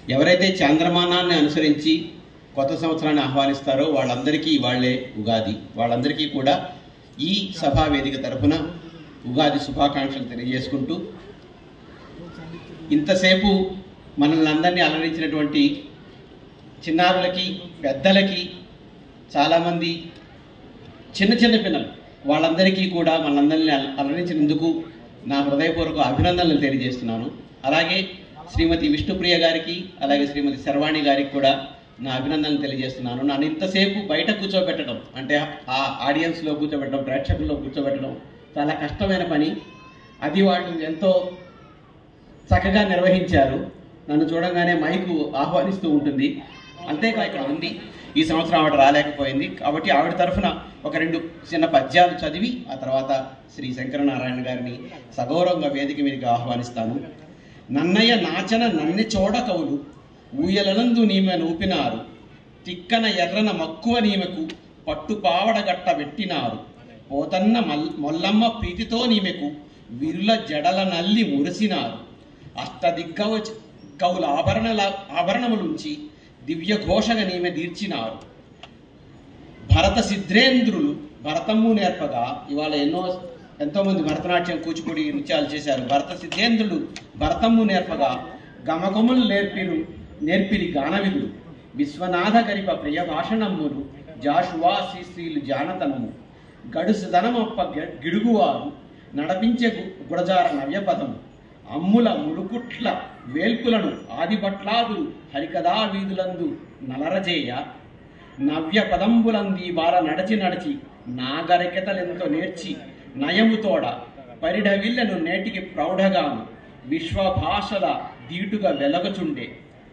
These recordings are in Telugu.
ఎవరైతే చంద్రమానాన్ని అనుసరించి కొత్త సంవత్సరాన్ని ఆహ్వానిస్తారో వాళ్ళందరికీ వాళ్ళే ఉగాది వాళ్ళందరికీ కూడా ఈ సభా వేదిక తరఫున ఉగాది శుభాకాంక్షలు తెలియజేసుకుంటూ ఇంతసేపు మనల్ని అందరినీ అలరించినటువంటి చిన్నారులకి పెద్దలకి చాలామంది చిన్న చిన్న పిల్లలు వాళ్ళందరికీ కూడా మనందరినీ అల- అలరించినందుకు నా హృదయపూర్వక అభినందనలు తెలియజేస్తున్నాను అలాగే శ్రీమతి విష్ణుప్రియ గారికి అలాగే శ్రీమతి శర్వాణి గారికి కూడా నా అభినందనలు తెలియజేస్తున్నాను నన్ను ఇంతసేపు బయట కూర్చోబెట్టడం అంటే ఆ ఆడియన్స్లో కూర్చోబెట్టడం ప్రేక్షకుల్లో కూర్చోబెట్టడం చాలా కష్టమైన పని అది వాళ్ళు ఎంతో చక్కగా నిర్వహించారు నన్ను చూడంగానే మైకు ఆహ్వానిస్తూ ఉంటుంది అంతేకా ఇక్కడ ఉంది ఈ సంవత్సరం ఆవిడ రాలేకపోయింది కాబట్టి ఆవిడ తరఫున ఒక రెండు చిన్న పద్యాలు చదివి ఆ తర్వాత శ్రీ శంకరనారాయణ గారిని సగౌరవంగా వేదిక మీదకి ఆహ్వానిస్తాను నన్నయ్య నాచన నన్నె చోడ కవులు ఊయలనందు నీమె నూపినారు తిక్కన ఎర్రన మక్కువ నీమెకు పట్టు పావడగట్ట పెట్టినారు పోతన్న మల్ మొల్లమ్మ ప్రీతితో నీమెకు విరుల జడల నల్లి మురిసినారు అష్టదిగ్గవ కవుల ఆభరణల ఆభరణములుంచి దివ్య ఘోషగా నీమె తీర్చినారు భరత సిద్ధేంద్రులు భరతము నేర్పగా ఇవాళ ఎన్నో ఎంతోమంది భరతనాట్యం కూచిపూడి నృత్యాలు చేశారు భరత సిద్ధేంద్రులు భరతము నేర్పగా గమగములు నేర్పిరు నేర్పిరి గానవిదులు విశ్వనాథ గరిప ప్రియ భాషణమ్ములు జాషువా శ్రీశ్రీలు జానతనము గడుసుదనమప్ప గె- గిడుగువారు నడపించే గు- గుడజార నవ్యపదము అమ్ముల ముడుకుట్ల వేల్పులను ఆదిభట్లాదులు హరికథా వీధులందు నలరజేయ నవ్య పదంబులంది బాల నడచి నడచి నాగరికతలెంతో నేర్చి నయముతోడ పరిడవిల్లను నేటికి ప్రౌఢగాను విశ్వభాషల దీటుగా వెలగచుండే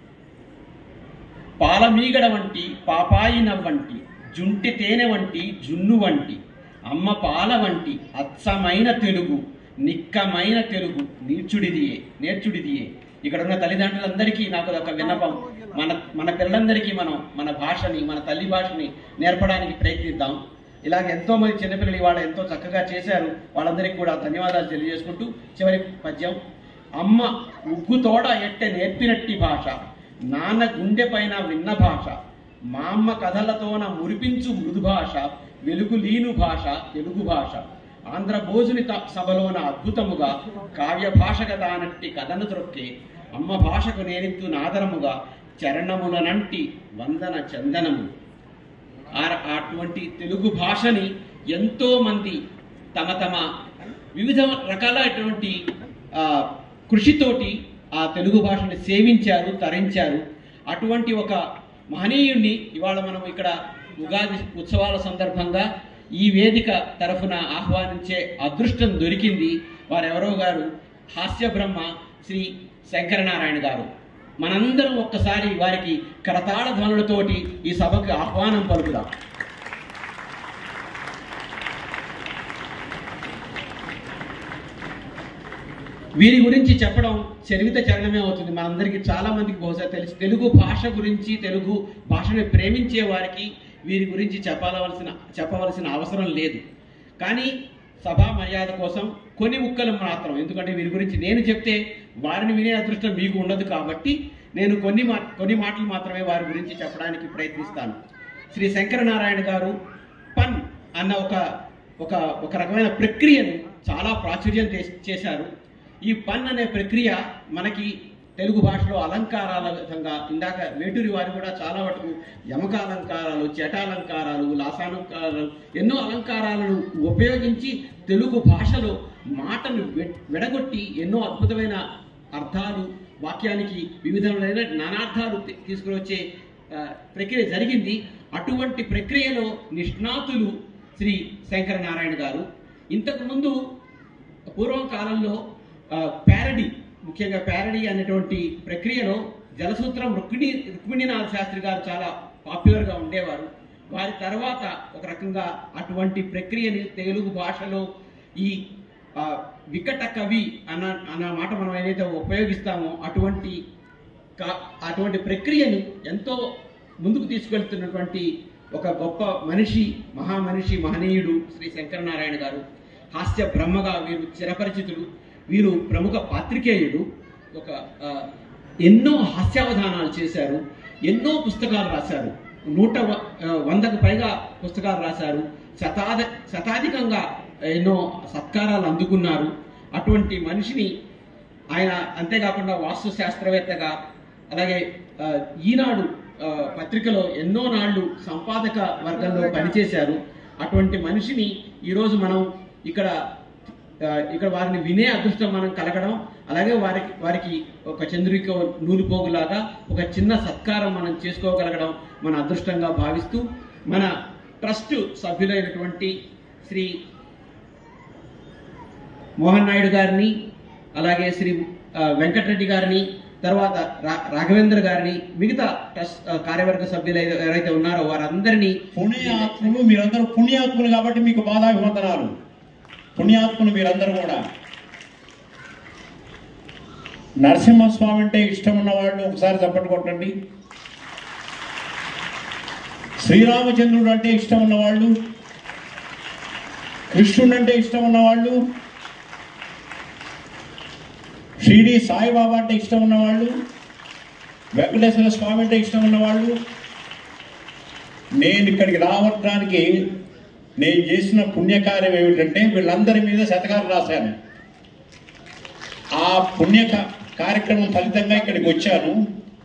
పాలమీగడ వంటి పాపాయి నవ్వంటి జుంటి తేనె వంటి జున్ను వంటి అమ్మ పాల వంటి అచ్చమైన తెలుగు నిక్కమైన తెలుగు నీర్చుడిదియే నేర్చుడిదియే ఇక్కడ ఉన్న తల్లిదండ్రులందరికీ నాకు ఒక విన్నపం మన మన పిల్లలందరికీ మనం మన భాషని మన తల్లి భాషని నేర్పడానికి ప్రయత్నిద్దాం ఇలాగ ఎంతో మంది చిన్నపిల్లలు ఇవాళ ఎంతో చక్కగా చేశారు వాళ్ళందరికీ కూడా ధన్యవాదాలు తెలియజేసుకుంటూ చివరి పద్యం అమ్మ ఉగ్గుతోడ ఎట్టె నేర్పినట్టి భాష నాన్న గుండె పైన విన్న భాష మా అమ్మ కథలతోన మురిపించు మృదు భాష వెలుగు లీను భాష తెలుగు భాష ఆంధ్ర భోజుని త- సభలోన అద్భుతముగా కావ్య భాషగా దానట్టి కథను త్రొక్కే అమ్మ భాషకు నేనిత్తు నాదరముగా చరణములనంటి వందన చందనము ఆ- అటువంటి తెలుగు భాషని ఎంతో మంది తమ తమ వివిధ రకాలైనటువంటి ఆ, కృషితోటి ఆ తెలుగు భాషని సేవించారు తరించారు అటువంటి ఒక మహనీయుణ్ణి ఇవాళ మనం ఇక్కడ ఉగాది ఉత్సవాల సందర్భంగా ఈ వేదిక తరఫున ఆహ్వానించే అదృష్టం దొరికింది వారెవరో గారు హాస్య బ్రహ్మ శ్రీ శంకరనారాయణ గారు మనందరం ఒక్కసారి వారికి కరతాళ ధ్వనులతోటి ఈ సభకు ఆహ్వానం పలుకుదాం వీరి గురించి చెప్పడం చరివిత చరణమే అవుతుంది మనందరికీ చాలా మందికి బహుశా తెలుసు తెలుగు భాష గురించి తెలుగు భాషని ప్రేమించే వారికి వీరి గురించి చెప్పవలసిన చెప్పవలసిన అవసరం లేదు కానీ సభా మర్యాద కోసం కొన్ని ముక్కలు మాత్రం ఎందుకంటే వీరి గురించి నేను చెప్తే వారిని వినే అదృష్టం మీకు ఉండదు కాబట్టి నేను కొన్ని మా కొన్ని మాటలు మాత్రమే వారి గురించి చెప్పడానికి ప్రయత్నిస్తాను శ్రీ శంకరనారాయణ గారు పన్ అన్న ఒక ఒక ఒక రకమైన ప్రక్రియను చాలా ప్రాచుర్యం చేస్- చేశారు ఈ పన్ అనే ప్రక్రియ మనకి తెలుగు భాషలో అలంకారాల విధంగా ఇందాక వేటూరి వారు కూడా చాలా మటుకు యమక అలంకారాలు చటాలంకారాలు లాసాలంకారాలు ఎన్నో అలంకారాలను ఉపయోగించి తెలుగు భాషలో మాటను వె- విడగొట్టి ఎన్నో అద్భుతమైన అర్థాలు వాక్యానికి వివిధమైన నానార్థాలు తీ- తీసుకుని వచ్చే ఆ, ప్రక్రియ జరిగింది అటువంటి ప్రక్రియలో నిష్ణాతులు శ్రీ శంకరనారాయణ గారు ఇంతకు ముందు పూర్వం కాలంలో ప్యారడీ ముఖ్యంగా ప్యారడీ అనేటువంటి ప్రక్రియలో జలసూత్రం రుక్మిణి రుక్మిణీనాథ శాస్త్రి గారు చాలా పాపులర్గా ఉండేవారు వారి తర్వాత ఒక రకంగా అటువంటి ప్రక్రియని తెలుగు భాషలో ఈ ఆ, వికట కవి అన్న అన్న మాట మనం ఏదైతే ఉపయోగిస్తామో అటువంటి కా- అటువంటి ప్రక్రియను ఎంతో ముందుకు తీసుకెళ్తున్నటువంటి ఒక గొప్ప మనిషి మహామనిషి మహనీయుడు శ్రీ శంకరనారాయణ గారు హాస్య బ్రహ్మగా వీరు చిరపరిచితులు వీరు ప్రముఖ పాత్రికేయుడు ఒక ఆ, ఎన్నో హాస్యావధానాలు చేశారు ఎన్నో పుస్తకాలు రాశారు నూట వ- ఆ, వందకు పైగా పుస్తకాలు రాశారు శతాధ శతాధికంగా ఎన్నో సత్కారాలు అందుకున్నారు అటువంటి మనిషిని ఆయన అంతేకాకుండా వాస్తు శాస్త్రవేత్తగా అలాగే ఆ, ఈనాడు ఆ, పత్రికలో ఎన్నో నాళ్ళు సంపాదక వర్గంలో పనిచేశారు అటువంటి మనిషిని ఈరోజు మనం ఇక్కడ ఆ, ఇక్కడ వారిని వినే అదృష్టం మనం కలగడం అలాగే వారికి వారికి ఒక చంద్రిక నూలుపోగులాగా ఒక చిన్న సత్కారం మనం చేసుకోగలగడం మన అదృష్టంగా భావిస్తూ మన ట్రస్ట్ సభ్యులైనటువంటి శ్రీ మోహన్ నాయుడు గారిని అలాగే శ్రీ ఆ, వెంకటరెడ్డి గారిని తర్వాత రా రాఘవేంద్ర గారిని మిగతా ట్రస్ట్ ఆ, కార్యవర్గ సభ్యులు ఏదై- ఎవరైతే ఉన్నారో వారందరినీ పుణ్యాత్ములు మీరందరూ పుణ్యాత్ములు కాబట్టి మీకు బాధాభివందనాలు పుణ్యాత్ములు మీరందరూ కూడా నరసింహస్వామి అంటే ఇష్టం ఉన్న వాళ్ళు ఒకసారి చప్పట్లు కొట్టండి శ్రీరామచంద్రుడు అంటే ఇష్టం ఉన్నవాళ్ళు కృష్ణుడు అంటే ఇష్టం ఉన్నవాళ్ళు షిరిడి సాయిబాబా అంటే ఇష్టం ఉన్నవాళ్ళు వెంకటేశ్వర స్వామి అంటే ఇష్టం ఉన్నవాళ్ళు నేను ఇక్కడికి రావడానికి నేను చేసిన పుణ్యకార్యం ఏమిటంటే వీళ్ళందరి మీద శతకాలు రాశాను ఆ పుణ్య కా- కార్యక్రమం ఫలితంగా ఇక్కడికి వచ్చాను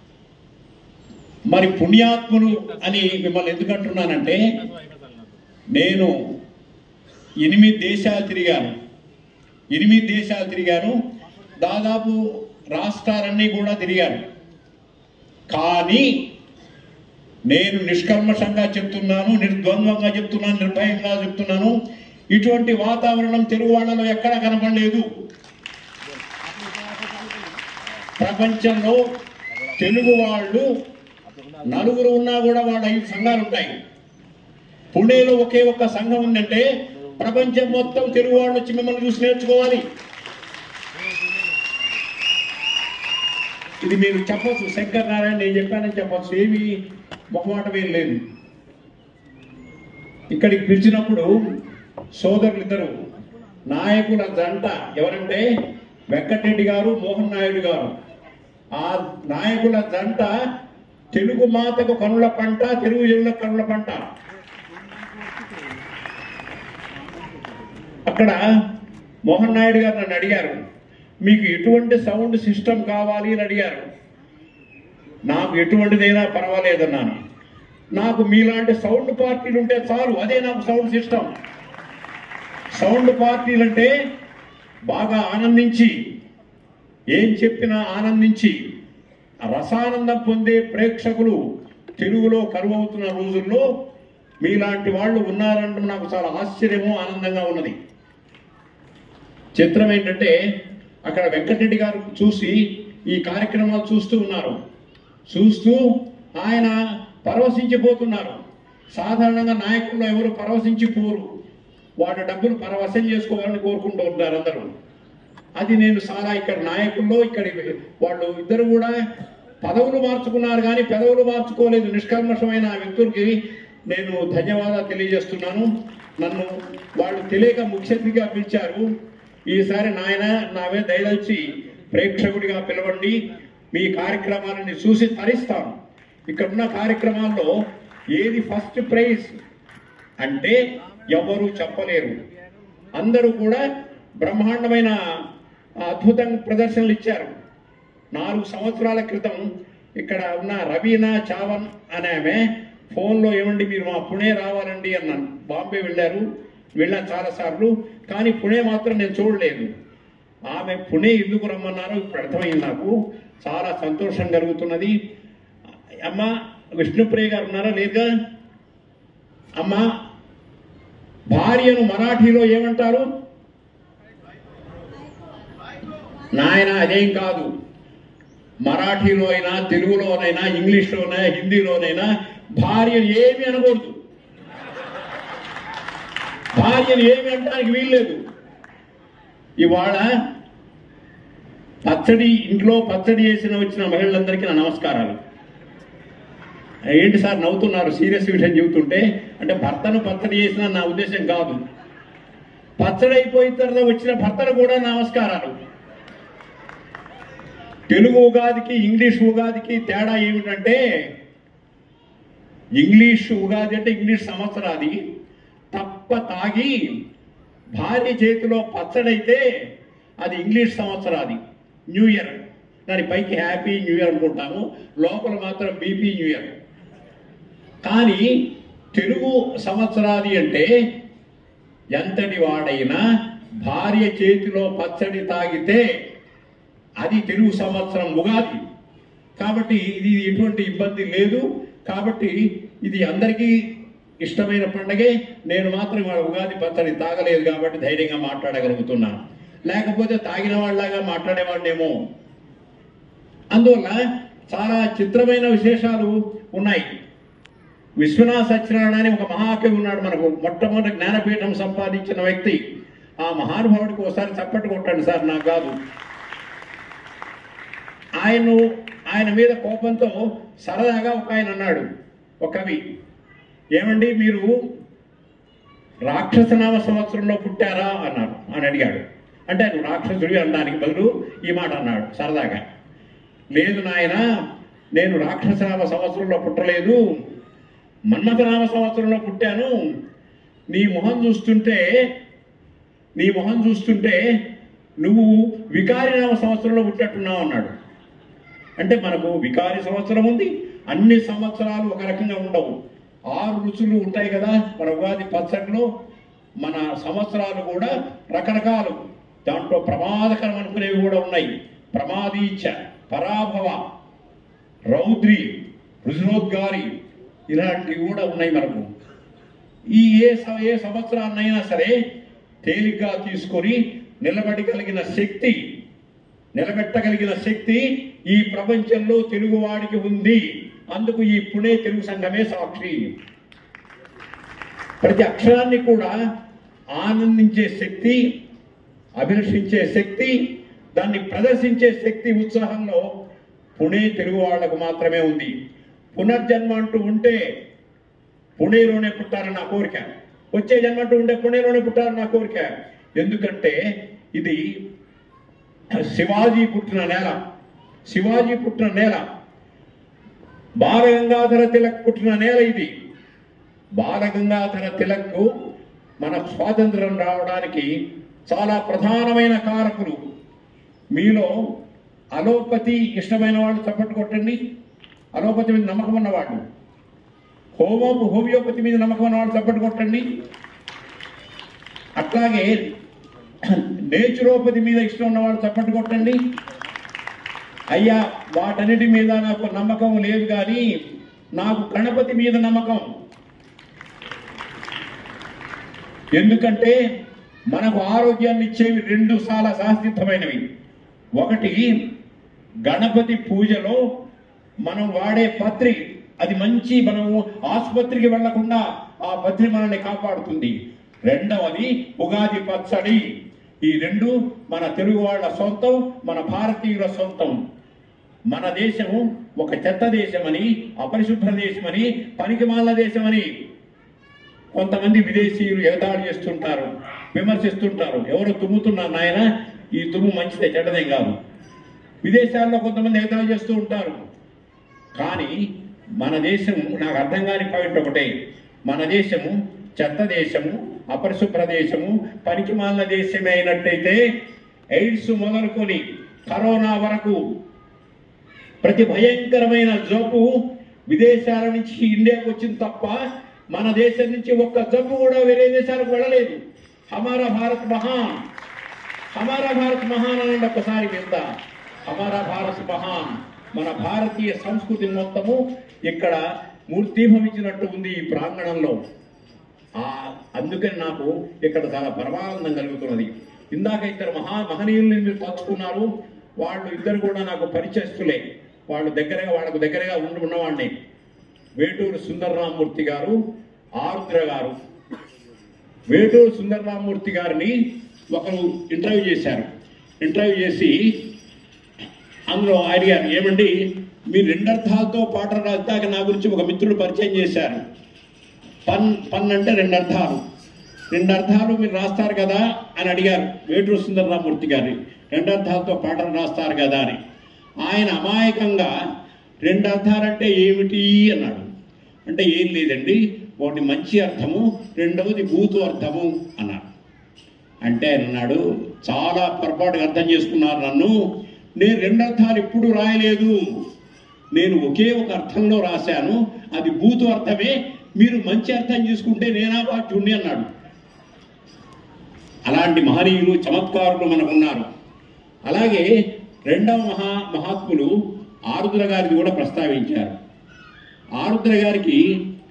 మరి పుణ్యాత్ములు అని మిమ్మల్ని ఎందుకు అంటున్నానంటే నేను ఎనిమిది దేశాలు తిరిగాను ఎనిమిది దేశాలు తిరిగాను దాదాపు రాష్ట్రాలన్నీ కూడా తిరిగాను కానీ నేను నిష్కల్మషంగా చెప్తున్నాను నిర్ద్వంద్వంగా చెప్తున్నాను నిర్భయంగా చెప్తున్నాను ఇటువంటి వాతావరణం తెలుగు వాళ్ళలో ఎక్కడ కనపడలేదు ప్రపంచంలో తెలుగు వాళ్ళు నలుగురు ఉన్నా కూడా వాళ్ళ ఐదు సంఘాలు ఉంటాయి పుణేలో ఒకే ఒక్క సంఘం ఉందంటే ప్రపంచం మొత్తం తెలుగు వాళ్ళు వచ్చి మిమ్మల్ని చూసి నేర్చుకోవాలి ఇది మీరు చెప్పొచ్చు శంకర్ నారాయణ నేను చెప్పానని చెప్పొచ్చు ఏమి మొహమాటం ఏం లేదు ఇక్కడికి పిలిచినప్పుడు సోదరులు ఇద్దరు నాయకుల జంట ఎవరంటే వెంకటరెడ్డి గారు మోహన్ నాయుడు గారు ఆ నాయకుల జంట తెలుగు మాతకు కనుల పంట తెలుగు జనుల కనుల పంట అక్కడ మోహన్ నాయుడు గారు నన్ను అడిగారు మీకు ఎటువంటి సౌండ్ సిస్టమ్ కావాలి అని అడిగారు నాకు ఎటువంటిదైనా పర్వాలేదన్నాను నాకు మీలాంటి సౌండ్ పార్టీలు ఉంటే చాలు అదే నాకు సౌండ్ సిస్టమ్ సౌండ్ పార్టీలు అంటే బాగా ఆనందించి ఏం చెప్పినా ఆనందించి రసానందం పొందే ప్రేక్షకులు తెలుగులో కరువవుతున్న రోజుల్లో మీలాంటి వాళ్ళు ఉన్నారంటే నాకు చాలా ఆశ్చర్యము ఆనందంగా ఉన్నది చిత్రం ఏంటంటే అక్కడ వెంకటరెడ్డి గారు చూసి ఈ కార్యక్రమాలు చూస్తూ ఉన్నారు చూస్తూ ఆయన పరవశించిపోతున్నారు సాధారణంగా నాయకుల్లో ఎవరు పరవశించిపోరు వాటి డబ్బులు పరవశం చేసుకోవాలని కోరుకుంటూ ఉంటారు అందరూ అది నేను చాలా ఇక్కడ నాయకుల్లో ఇక్కడ వాళ్ళు ఇద్దరు కూడా పదవులు మార్చుకున్నారు కానీ పెదవులు మార్చుకోలేదు నిష్కల్మషమైన ఆ వ్యక్తులకి నేను ధన్యవాదాలు తెలియజేస్తున్నాను నన్ను వాళ్ళు తెలియక ముఖ్య అతిథిగా పిలిచారు ఈసారి నాయన నావే దయదలిచి ప్రేక్షకుడిగా పిలవండి మీ కార్యక్రమాలని చూసి తరిస్తాను ఇక్కడున్న కార్యక్రమాల్లో ఏది ఫస్ట్ ప్రైజ్ అంటే ఎవరు చెప్పలేరు అందరూ కూడా బ్రహ్మాండమైన అద్భుతంగా ప్రదర్శనలు ఇచ్చారు నాలుగు సంవత్సరాల క్రితం ఇక్కడ ఉన్న రవీనా చావన్ అనే ఆమె ఫోన్లో ఏమండి మీరు మా పుణే రావాలండి అన్నాను బాంబే వెళ్ళారు వెళ్ళాను చాలాసార్లు కానీ పుణే మాత్రం నేను చూడలేదు ఆమె పుణే ఎందుకు రమ్మన్నారో ఇప్పుడు అర్థమైంది నాకు చాలా సంతోషం కలుగుతున్నది అమ్మ విష్ణుప్రియ గారు ఉన్నారా లేదుగా అమ్మ భార్యను మరాఠీలో ఏమంటారు నాయన అదేం కాదు మరాఠీలో అయినా తెలుగులోనైనా ఇంగ్లీష్లోనైనా హిందీలోనైనా భార్యను ఏమి అనకూడదు భార్యను ఏమి అనడానికి వీల్లేదు ఇవాళ పచ్చడి ఇంట్లో పచ్చడి చేసిన వచ్చిన మహిళలందరికీ నా నమస్కారాలు ఏంటి సార్ నవ్వుతున్నారు సీరియస్ విషయం చెబుతుంటే అంటే భర్తను పచ్చడి చేసిన నా ఉద్దేశం కాదు పచ్చడి అయిపోయిన తర్వాత వచ్చిన భర్తను కూడా నమస్కారాలు తెలుగు ఉగాదికి ఇంగ్లీష్ ఉగాదికి తేడా ఏమిటంటే ఇంగ్లీష్ ఉగాది అంటే ఇంగ్లీష్ సంవత్సరాది తప్ప తాగి భార్య చేతిలో పచ్చడైతే అది ఇంగ్లీష్ సంవత్సరాది న్యూ ఇయర్ దాని పైకి హ్యాపీ న్యూ ఇయర్ అనుకుంటాము లోపల మాత్రం బీపీ న్యూ ఇయర్ కానీ తెలుగు సంవత్సరాది అంటే ఎంతటి వాడైనా భార్య చేతిలో పచ్చడి తాగితే అది తెలుగు సంవత్సరం ఉగాది కాబట్టి ఇది ఎటువంటి ఇబ్బంది లేదు కాబట్టి ఇది అందరికీ ఇష్టమైన పండగే నేను మాత్రం ఇవాళ ఉగాది పచ్చడి తాగలేదు కాబట్టి ధైర్యంగా మాట్లాడగలుగుతున్నాను లేకపోతే తాగిన వాళ్ళలాగా మాట్లాడేవాడినేమో అందువల్ల చాలా చిత్రమైన విశేషాలు ఉన్నాయి విశ్వనాథ సత్యనారాయణ అని ఒక మహాకవి ఉన్నాడు మనకు మొట్టమొదటి జ్ఞానపీఠం సంపాదించిన వ్యక్తి ఆ మహానుభావుడికి ఒకసారి చప్పట్లు కొట్టండి సార్ నాకు కాదు ఆయన ఆయన మీద కోపంతో సరదాగా ఒక ఆయన అన్నాడు ఒక కవి ఏమండి మీరు రాక్షసనామ సంవత్సరంలో పుట్టారా అన్నాడు అని అడిగాడు అంటే నువ్వు రాక్షసుడివి అనడానికి బదులు ఈ మాట అన్నాడు సరదాగా లేదు నాయన నేను రాక్షసనామ సంవత్సరంలో పుట్టలేదు మన్మథనామ సంవత్సరంలో పుట్టాను నీ మొహం చూస్తుంటే నీ మొహం చూస్తుంటే నువ్వు వికారినామ సంవత్సరంలో పుట్టట్టున్నావు అన్నాడు అంటే మనకు వికారి సంవత్సరం ఉంది అన్ని సంవత్సరాలు ఒక రకంగా ఉండవు ఆరు రుచులు ఉంటాయి కదా మన ఉగాది పచ్చడిలో మన సంవత్సరాలు కూడా రకరకాలు దాంట్లో ప్రమాదకరం అనుకునేవి కూడా ఉన్నాయి ప్రమాదీచ పరాభవ రౌద్రి రుజునోద్గారి ఇలాంటివి కూడా ఉన్నాయి మనకు ఈ ఏ స- ఏ సంవత్సరాన్నైనా సరే తేలిగ్గా తీసుకొని నిలబడగలిగిన శక్తి నిలబెట్టగలిగిన శక్తి ఈ ప్రపంచంలో తెలుగువాడికి ఉంది అందుకు ఈ పుణే తెలుగు సంఘమే సాక్షి ప్రతి అక్షరాన్ని కూడా ఆనందించే శక్తి అభిలషించే శక్తి దాన్ని ప్రదర్శించే శక్తి ఉత్సాహంలో పుణే తెలుగు వాళ్లకు మాత్రమే ఉంది పునర్జన్మ అంటూ ఉంటే పుణేలోనే పుట్టారని నా కోరిక వచ్చే జన్మ అంటూ ఉంటే పుణేలోనే పుట్టారని నా కోరిక ఎందుకంటే ఇది శివాజీ పుట్టిన నేల శివాజీ పుట్టిన నేల బాలగంగాధర తిలక్ పుట్టిన నేల ఇది బాలగంగాధర తిలక్ మన స్వాతంత్రం రావడానికి చాలా ప్రధానమైన కారకులు మీలో అలోపతి ఇష్టమైన వాళ్ళు చప్పట్లు కొట్టండి అలోపతి మీద నమ్మకం ఉన్నవాళ్ళు హోమో హోమియోపతి మీద నమ్మకం ఉన్నవాళ్ళు చప్పట్లు కొట్టండి అట్లాగే నేచురోపతి మీద ఇష్టం ఉన్నవాళ్ళు చప్పట్లు కొట్టండి అయ్యా వాటన్నిటి మీద నాకు నమ్మకం లేదు కానీ నాకు గణపతి మీద నమ్మకం ఎందుకంటే మనకు ఆరోగ్యాన్ని ఇచ్చేవి రెండు చాలా శాశ్వతమైనవి ఒకటి గణపతి పూజలో మనం వాడే పత్రి అది మంచి మనము ఆసుపత్రికి వెళ్లకుండా ఆ పత్రి మనల్ని కాపాడుతుంది రెండవది ఉగాది పచ్చడి ఈ రెండు మన తెలుగు వాళ్ళ సొంతం మన భారతీయుల సొంతం మన దేశము ఒక చెత్త దేశమని అపరిశుభ్ర దేశమని పనికిమాల దేశమని కొంతమంది విదేశీయులు ఎగతాళి చేస్తుంటారు విమర్శిస్తుంటారు ఎవరు తుమ్ముతున్నారు నాయన ఈ తుమ్ము మంచిదే చెడ్డదేం కాదు విదేశాల్లో కొంతమంది ఎగతాళి చేస్తూ ఉంటారు కానీ మన దేశము నాకు అర్థం కాని పాయింట్ ఒకటే మన దేశము చెత్త దేశము అపరిశుభ్ర దేశము పనికిమాలిన దేశమే అయినట్టయితే ఎయిడ్స్ మొదలుకొని కరోనా వరకు ప్రతి భయంకరమైన జబ్బు విదేశాల నుంచి ఇండియాకు వచ్చింది తప్ప మన దేశం నుంచి ఒక్క జబ్బు కూడా వేరే దేశాలకు వెళ్ళలేదు హమారా భారత్ మహాన్ హమారా భారత్ మహాన్ అనండి ఒక్కసారి కింద హమారా భారత్ మహాన్ మన భారతీయ సంస్కృతి మొత్తము ఇక్కడ మూర్తిభవించినట్టు ఉంది ఈ ప్రాంగణంలో ఆ అందుకని నాకు ఇక్కడ చాలా పరమానందం కలుగుతున్నది ఇందాక ఇద్దరు మహా మహనీయుల్ని మీరు తలుచుకున్నారు వాళ్ళు ఇద్దరు కూడా నాకు పరిచయస్తులే వాళ్ళు దగ్గరగా వాళ్ళకు దగ్గరగా ఉండి ఉన్నవాడిని వేటూరు సుందరరామూర్తి గారు ఆరుద్ర గారు వేటూరు సుందరరామూర్తి గారిని ఒకరు ఇంటర్వ్యూ చేశారు ఇంటర్వ్యూ చేసి అందులో అడిగారు ఏమండి మీ రెండర్థాలతో పాటలు రాస్తాక నా గురించి ఒక మిత్రుడు పరిచయం చేశారు పన్ పన్ అంటే రెండు అర్థాలు రెండు అర్థాలు మీరు రాస్తారు కదా అని అడిగారు వేటూరు సుందరరామూర్తి గారి రెండు అర్థాలతో పాటలు రాస్తారు కదా అని ఆయన అమాయకంగా రెండు అర్థాలంటే ఏమిటి అన్నాడు అంటే ఏం లేదండి ఒకటి మంచి అర్థము రెండవది భూతు అర్థము అన్నాడు అంటే ఆయన అన్నాడు చాలా పొరపాటుగా అర్థం చేసుకున్నారు నన్ను నేను రెండు అర్థాలు ఎప్పుడు రాయలేదు నేను ఒకే ఒక అర్థంలో రాశాను అది భూతు అర్థమే మీరు మంచి అర్థం చేసుకుంటే నేనా బాధ్యుణ్ణి అన్నాడు అలాంటి మహనీయులు చమత్కారులు మనకున్నారు అలాగే రెండవ మహా మహాత్ములు ఆరుద్ర గారిది కూడా ప్రస్తావించారు ఆరుద్ర గారికి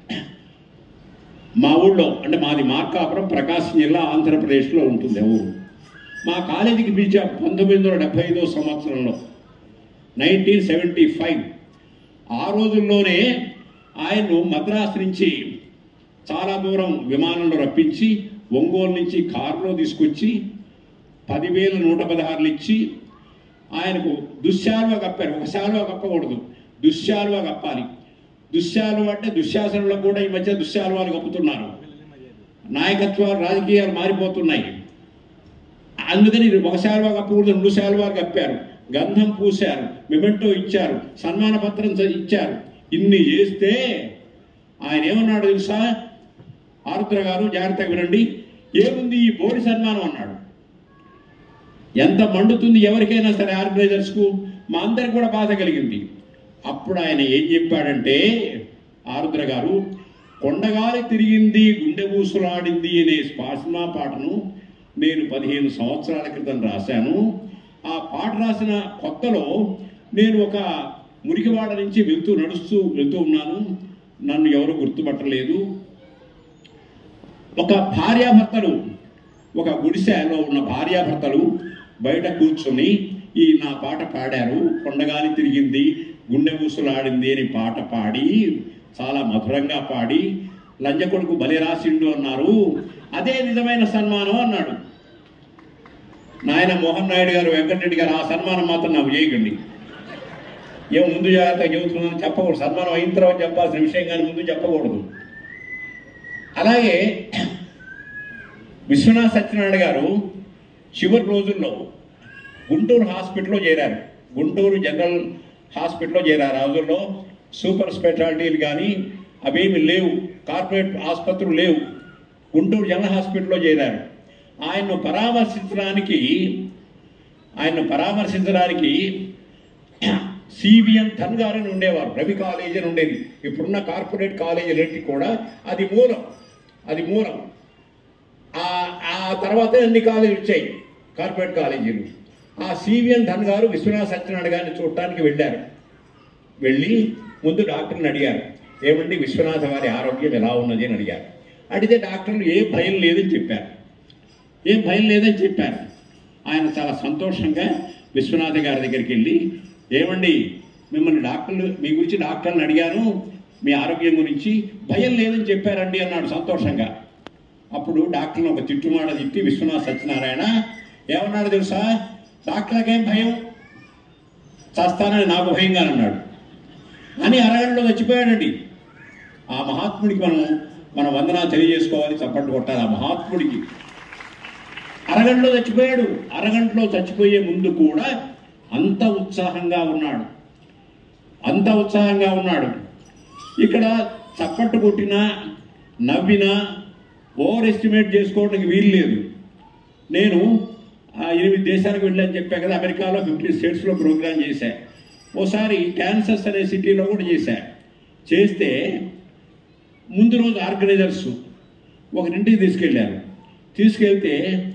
మా ఊళ్ళో అంటే మాది మార్కాపురం ప్రకాశం జిల్లా ఆంధ్రప్రదేశ్లో ఉంటుంది ఆ ఊరు మా కాలేజీకి పిలిచా పంతొమ్మిది వందల డెబ్బై ఐదో సంవత్సరంలో నైన్టీన్ సెవెంటీ ఫైవ్ ఆ రోజుల్లోనే ఆయన్ను మద్రాసు నుంచి చాలా దూరం విమానంలో రప్పించి ఒంగోలు నుంచి కారులో తీసుకొచ్చి పదివేల నూట పదహారులు ఇచ్చి ఆయనకు దుశ్శాలువ కప్పారు ఒక శాలువ కప్పకూడదు దుశ్శాలువ కప్పాలి దుశ్శాలువ అంటే దుశ్శాసనంలో కూడా ఈ మధ్య దుశ్శాలువాలు కప్పుతున్నారు నాయకత్వాలు రాజకీయాలు మారిపోతున్నాయి అందుకని ఒక శాలువా కప్పకూడదు రెండు శాలువాలు కప్పారు గంధం పూశారు మెమెంటో ఇచ్చారు సన్మాన పత్రం చ- ఇచ్చారు ఇన్ని చేస్తే ఆయన ఏమన్నాడు తెలుసా ఆరుద్ర గారు జాగ్రత్తగా వినండి ఏముంది ఈ బోడి సన్మానం అన్నాడు ఎంత మండుతుంది ఎవరికైనా సరే ఆర్గనైజర్స్కు మా అందరికి కూడా బాధ కలిగింది అప్పుడు ఆయన ఏం చెప్పాడంటే ఆరుద్ర గారు కొండగాలి తిరిగింది గుండె ఊసులాడింది అనే స్పాస్మా పాటను నేను పదిహేను సంవత్సరాల క్రితం రాశాను ఆ పాట రాసిన కొత్తలో నేను ఒక మురికివాడ నుంచి వెళ్తూ నడుస్తూ వెళ్తూ ఉన్నాను నన్ను ఎవరు గుర్తుపట్టలేదు ఒక భార్యాభర్తలు ఒక గుడిసెలో ఉన్న భార్యాభర్తలు బయట కూర్చొని ఈ నా పాట పాడారు కొండగాలి తిరిగింది గుండె ఊసులాడింది అని పాట పాడి చాలా మధురంగా పాడి లంజ కొడుకు బలి రాసిండు అన్నారు అదే నిజమైన సన్మానం అన్నాడు నాయన మోహన్ నాయుడు గారు వెంకటరెడ్డి గారు ఆ సన్మానం మాత్రం నాకు చేయకండి ఏం ముందు జాగ్రత్తగా చెబుతున్నాను చెప్పకూడదు సన్మానం అయిన తర్వాత చెప్పాల్సిన విషయం కానీ ముందు చెప్పకూడదు అలాగే విశ్వనాథ్ సత్యనారాయణ గారు చివరి రోజుల్లో గుంటూరు హాస్పిటల్లో చేరారు గుంటూరు జనరల్ హాస్పిటల్లో చేరారు ఆ రోజుల్లో సూపర్ స్పెషాలిటీలు కానీ అవేమి లేవు కార్పొరేట్ ఆసుపత్రులు లేవు గుంటూరు జనరల్ హాస్పిటల్లో చేరారు ఆయన్ను పరామర్శించడానికి ఆయన్ను పరామర్శించడానికి సివిఎన్ ధన్ గారు అని ఉండేవారు రవి కాలేజీ అని ఉండేది ఇప్పుడున్న కార్పొరేట్ కాలేజీలన్నిటి కూడా అది మూలం అది మూలం ఆ ఆ తర్వాత అన్ని కాలేజీలు వచ్చాయి కార్పొరేట్ కాలేజీలు ఆ సివిఎన్ ధన్ గారు విశ్వనాథ సత్యనారాయణ గారిని చూడటానికి వెళ్ళారు వెళ్ళి ముందు డాక్టర్ని అడిగారు ఏమండి విశ్వనాథ వారి ఆరోగ్యం ఎలా ఉన్నది అని అడిగారు అడిగితే డాక్టర్లు ఏ భయం లేదని చెప్పారు ఏం భయం లేదని చెప్పారు ఆయన చాలా సంతోషంగా విశ్వనాథ గారి దగ్గరికి వెళ్ళి ఏమండి మిమ్మల్ని డాక్టర్లు మీ గురించి డాక్టర్ని అడిగాను మీ ఆరోగ్యం గురించి భయం లేదని చెప్పారండి అన్నాడు సంతోషంగా అప్పుడు డాక్టర్ని ఒక తిట్టుమాట తిట్టి విశ్వనాథ సత్యనారాయణ ఏమన్నాడు తెలుసా డాక్టర్లకేం భయం చస్తానని నాకు భయంగా అన్నాడు అని అరగంటలో చచ్చిపోయాడండి ఆ మహాత్ముడికి మనం మన వందనాలు తెలియజేసుకోవాలి చప్పట్లు కొట్టాలి ఆ మహాత్ముడికి అరగంటలో చచ్చిపోయాడు అరగంటలో చచ్చిపోయే ముందు కూడా అంత ఉత్సాహంగా ఉన్నాడు అంత ఉత్సాహంగా ఉన్నాడు ఇక్కడ చప్పట్టు కొట్టినా నవ్వినా ఓవర్ ఎస్టిమేట్ చేసుకోవడానికి వీలు లేదు నేను ఆ, ఎనిమిది దేశాలకు వెళ్ళని చెప్పా కదా అమెరికాలో ఫిఫ్టీ స్టేట్స్లో ప్రోగ్రామ్ చేశా ఓసారి క్యాన్సర్స్ అనే సిటీలో కూడా చేశా చేస్తే ముందు రోజు ఆర్గనైజర్స్ ఒకరింటికి తీసుకెళ్ళారు తీసుకెళ్తే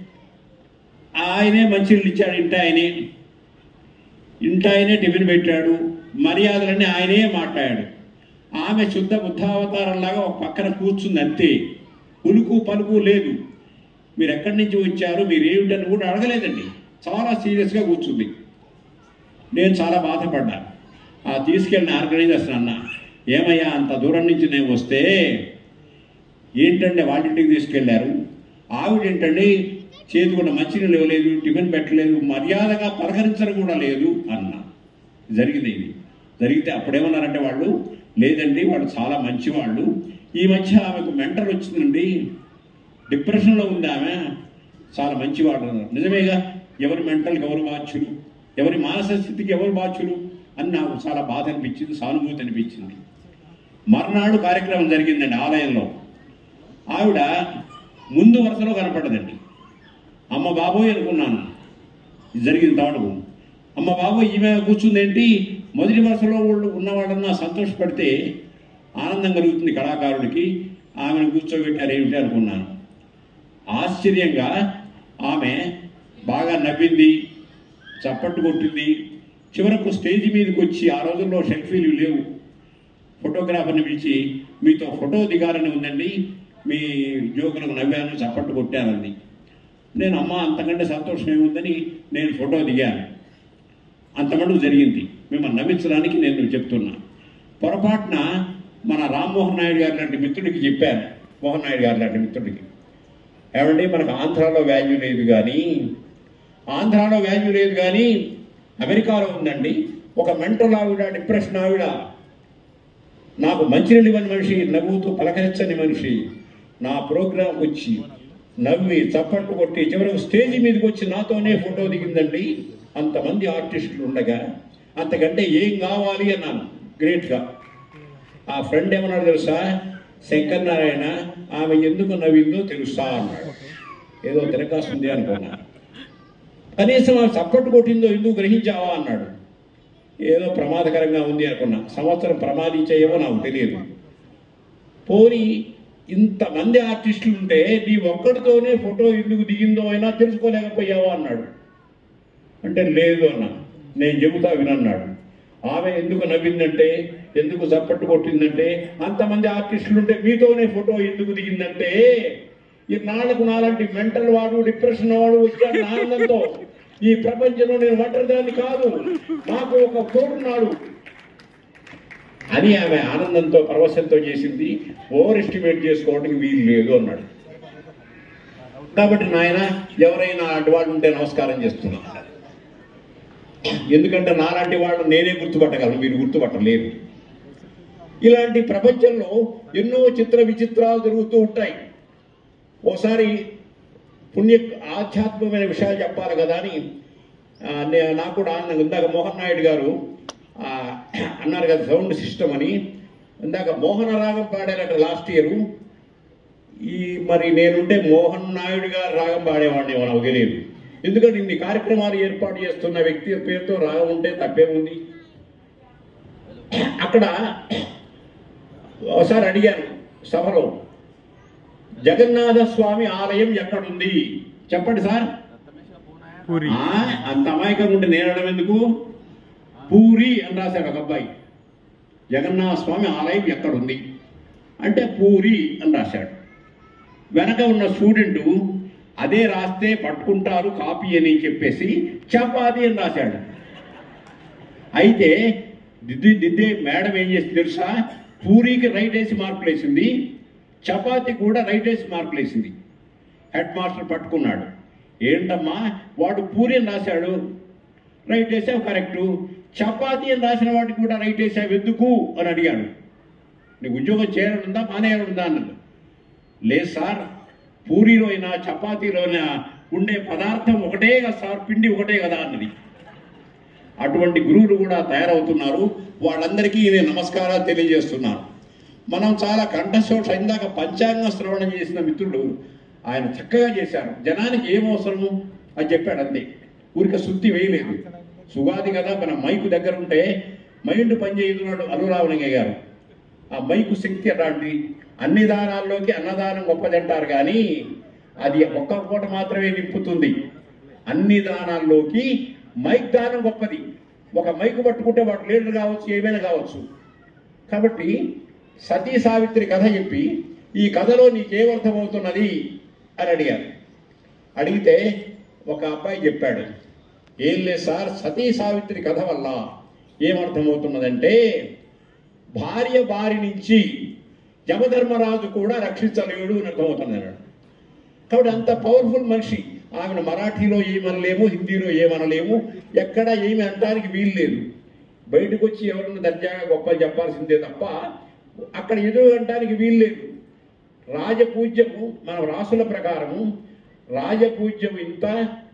ఆయనే మంచినీళ్ళు ఇచ్చాడు ఇంట ఆయనే ఇంట ఆయనే టిఫిన్ పెట్టాడు మర్యాదలన్నీ ఆయనే మాట్లాడాడు ఆమె శుద్ధ బుద్ధావతారంలాగా ఒక పక్కన కూర్చుంది అంతే ఉలుకు పలుకు లేదు మీరు ఎక్కడి నుంచి వచ్చారు మీరు ఏమిటని కూడా అడగలేదండి చాలా సీరియస్గా కూర్చుంది నేను చాలా బాధపడ్డా ఆ తీసుకెళ్ళిన ఆర్గనైజర్స్ అన్న ఏమయ్యా అంత దూరం నుంచి నేను వస్తే ఏంటంటే వాళ్ళింటికి తీసుకెళ్లారు ఆవిడ ఏంటండి చేతి కూడా మంచినీళ్ళు ఇవ్వలేదు టిఫిన్ పెట్టలేదు మర్యాదగా పలకరించడం కూడా లేదు అన్న జరిగింది ఇది జరిగితే అప్పుడేమన్నారంటే వాళ్ళు లేదండి వాళ్ళు చాలా మంచివాళ్ళు ఈ మధ్య ఆమెకు మెంటల్ వచ్చిందండి డిప్రెషన్లో ఉంది ఆమె చాలా మంచివాడు అన్నారు నిజమేగా ఎవరు మెంటల్కి ఎవరు వాచ్యులు ఎవరి మానసిక స్థితికి ఎవరు బాధ్యులు అని నాకు చాలా బాధ అనిపించింది సానుభూతి అనిపించింది మర్నాడు కార్యక్రమం జరిగిందండి ఆలయంలో ఆవిడ ముందు వరుసలో కనపడ్డదండి అమ్మ బాబోయ్ అనుకున్నాను ఇది జరిగిన తాడుకు అమ్మ బాబోయ్ ఈమె కూర్చుందేంటి మొదటి వరుసలో వాళ్ళు ఉన్నవాళ్ళన్నా సంతోషపడితే ఆనందం కలుగుతుంది కళాకారుడికి ఆమెను కూర్చోబెట్టారు ఏమిటి అనుకున్నాను ఆశ్చర్యంగా ఆమె బాగా నవ్వింది చప్పట్టు కొట్టింది చివరకు స్టేజ్ మీదకి వచ్చి ఆ రోజుల్లో సెల్ఫీలు లేవు ఫోటోగ్రాఫర్ని పిలిచి మీతో ఫోటో దిగాలని ఉందండి మీ జోకులకు నవ్వాను చప్పట్టు కొట్టానంది నేను అమ్మ అంతకంటే సంతోషం ఏముందని నేను ఫోటో దిగాను అంతమటుకు జరిగింది మిమ్మల్ని నవ్వించడానికి నేను చెప్తున్నా పొరపాటున మన రామ్మోహన్ నాయుడు గారి లాంటి మిత్రుడికి చెప్పాను మోహన్ నాయుడు గారి లాంటి మిత్రుడికి ఏమండి మనకు ఆంధ్రాలో వాల్యూ లేదు కానీ ఆంధ్రాలో వాల్యూ లేదు కానీ అమెరికాలో ఉందండి ఒక మెంటల్ ఆవిడ డిప్రెషన్ ఆవిడ నాకు మంచినీళ్ళు ఇవ్వని మనిషి నవ్వుతూ పలకరించని మనిషి నా ప్రోగ్రాం వచ్చి నవ్వి చప్పట్లు కొట్టి చివరకు స్టేజ్ మీదకి వచ్చి నాతోనే ఫోటో దిగిందండి అంతమంది ఆర్టిస్టులు ఉండగా అంతకంటే ఏం కావాలి అన్నాను గ్రేట్గా ఆ ఫ్రెండ్ ఏమన్నాడు తెలుసా శంకర్ నారాయణ ఆమె ఎందుకు నవ్విందో తెలుసా అన్నాడు ఏదో తిరకాస్తుంది అనుకున్నా కనీసం ఆమె చప్పట్లు కొట్టిందో ఎందుకు గ్రహించావా అన్నాడు ఏదో ప్రమాదకరంగా ఉంది అనుకున్నా సంవత్సరం ప్రమాదించేయేమో నాకు తెలియదు పోనీ ఇంతమంది ఆర్టిస్టులు ఉంటే నీ ఒక్కడితోనే ఫోటో ఎందుకు దిగిందో అయినా తెలుసుకోలేకపోయావా అన్నాడు అంటే లేదు అన్న నేను చెబుతా వినన్నాడు ఆమె ఎందుకు నవ్విందంటే ఎందుకు చప్పట్టు కొట్టిందంటే అంతమంది ఆర్టిస్టులు ఉంటే మీతోనే ఫోటో ఎందుకు దిగిందంటే ఈ నాలుగు నాలాంటి మెంటల్ వాడు డిప్రెషన్ వాడు వచ్చాడు నా ఆనందంతో ఈ ప్రపంచంలో నేను ఒంటరిదాన్ని కాదు నాకు ఒక తోడున్నాడు అని ఆమె ఆనందంతో పరవశంతో చేసింది ఓవర్ ఎస్టిమేట్ చేసుకోవడానికి వీలు లేదు అన్నాడు కాబట్టి నాయన ఎవరైనా అడ్డువాడు ఉంటే నమస్కారం చేస్తున్నా ఎందుకంటే నాలాంటి వాళ్ళు నేనే గుర్తుపట్టగలను మీరు గుర్తుపట్టలేరు ఇలాంటి ప్రపంచంలో ఎన్నో చిత్ర విచిత్రాలు జరుగుతూ ఉంటాయి ఓసారి పుణ్య ఆధ్యాత్మికమైన విషయాలు చెప్పాలి కదా అని ఆ, నే- నాకు కూడా ఆనందం ఇందాక మోహన్ నాయుడు గారు ఆ, అన్నారు కదా సౌండ్ సిస్టమ్ అని ఇందాక మోహన రాగం పాడారు అక్కడ లాస్ట్ ఇయర్ ఈ మరి నేనుంటే మోహన్ నాయుడు గారు రాగం పాడేవాడిని నాకు తెలియదు ఎందుకంటే ఇన్ని కార్యక్రమాలు ఏర్పాటు చేస్తున్న వ్యక్తి పేరుతో రాగం ఉంటే తప్పేముంది అక్కడ ఒకసారి అడిగాను సభలో జగన్నాథ స్వామి ఆలయం ఎక్కడుంది చెప్పండి సార్ పూరి ఆ, అంత అమాయకంగా ఉంటే నేనడం ఎందుకు పూరి అని రాశాడు ఒక అబ్బాయి జగన్నాథ స్వామి ఆలయం ఎక్కడుంది అంటే పూరి అని రాశాడు వెనక ఉన్న స్టూడెంట్ అదే రాస్తే పట్టుకుంటారు కాపీ అని చెప్పేసి చపాతి అని రాశాడు అయితే దిద్ది దిద్దే మేడం ఏం చేసింది తెలుసా పూరికి రైట్ వేసి మార్కులు వేసింది చపాతి కూడా రైట్ వేసి మార్కులు వేసింది హెడ్ మాస్టర్ పట్టుకున్నాడు ఏంటమ్మా వాడు పూరి అని రాశాడు రైట్ వేసావు కరెక్టు చపాతి అని రాసిన వాడికి కూడా రైట్ వేసావు ఎందుకు అని అడిగాడు నీకు ఉద్యోగం చేయాలనుందా మానేయాలనుందా అన్నాడు లేదు సార్ పూరిలో అయినా చపాతీలోనా ఉండే పదార్థం ఒకటే కదా సార్ పిండి ఒకటే కదా అన్నది అటువంటి గురువులు కూడా తయారవుతున్నారు వాళ్ళందరికీ నేను నమస్కారాలు తెలియజేస్తున్నాను మనం చాలా కంఠశోష ఇందాక పంచాంగ శ్రవణం చేసిన మిత్రుడు ఆయన చక్కగా చేశారు జనానికి ఏం అవసరము అని చెప్పాడు అంతే ఊరిక శుద్ధి వేయలేదు సుగాది కదా మన మైకు దగ్గర ఉంటే మైండ్ పనిచేయుతున్నాడు అనురావణయ్య గారు ఆ మైకు శక్తి అలాంటి అన్ని దానాల్లోకి అన్నదానం గొప్పదంటారు కానీ అది ఒక్క పూట మాత్రమే నింపుతుంది అన్ని దానాల్లోకి మైక్ దానం గొప్పది ఒక మైకు పట్టుకుంటే వాడు లీడర్ కావచ్చు ఏమైనా కావచ్చు కాబట్టి సతీ సావిత్రి కథ చెప్పి ఈ కథలో నీకేమర్థమవుతున్నది అని అడిగారు అడిగితే ఒక అబ్బాయి చెప్పాడు ఏం లేదు సార్ సతీ సావిత్రి కథ వల్ల ఏమర్థమవుతున్నదంటే భార్య బారి నుంచి యమధర్మరాజు కూడా రక్షించలేడు అని అర్థమవుతుంది అన్నాడు కాబట్టి అంత పవర్ఫుల్ మనిషి ఆమెను మరాఠీలో ఏమనలేము హిందీలో ఏమనలేము ఎక్కడ ఏమి అనడానికి వీలు లేదు బయటకు వచ్చి ఎవరన్నా దర్జాగా గొప్ప చెప్పాల్సిందే తప్ప అక్కడ ఎదురు అనడానికి వీలు లేదు రాజపూజ్యము మన రాసుల ప్రకారము రాజపూజ్యం ఇంత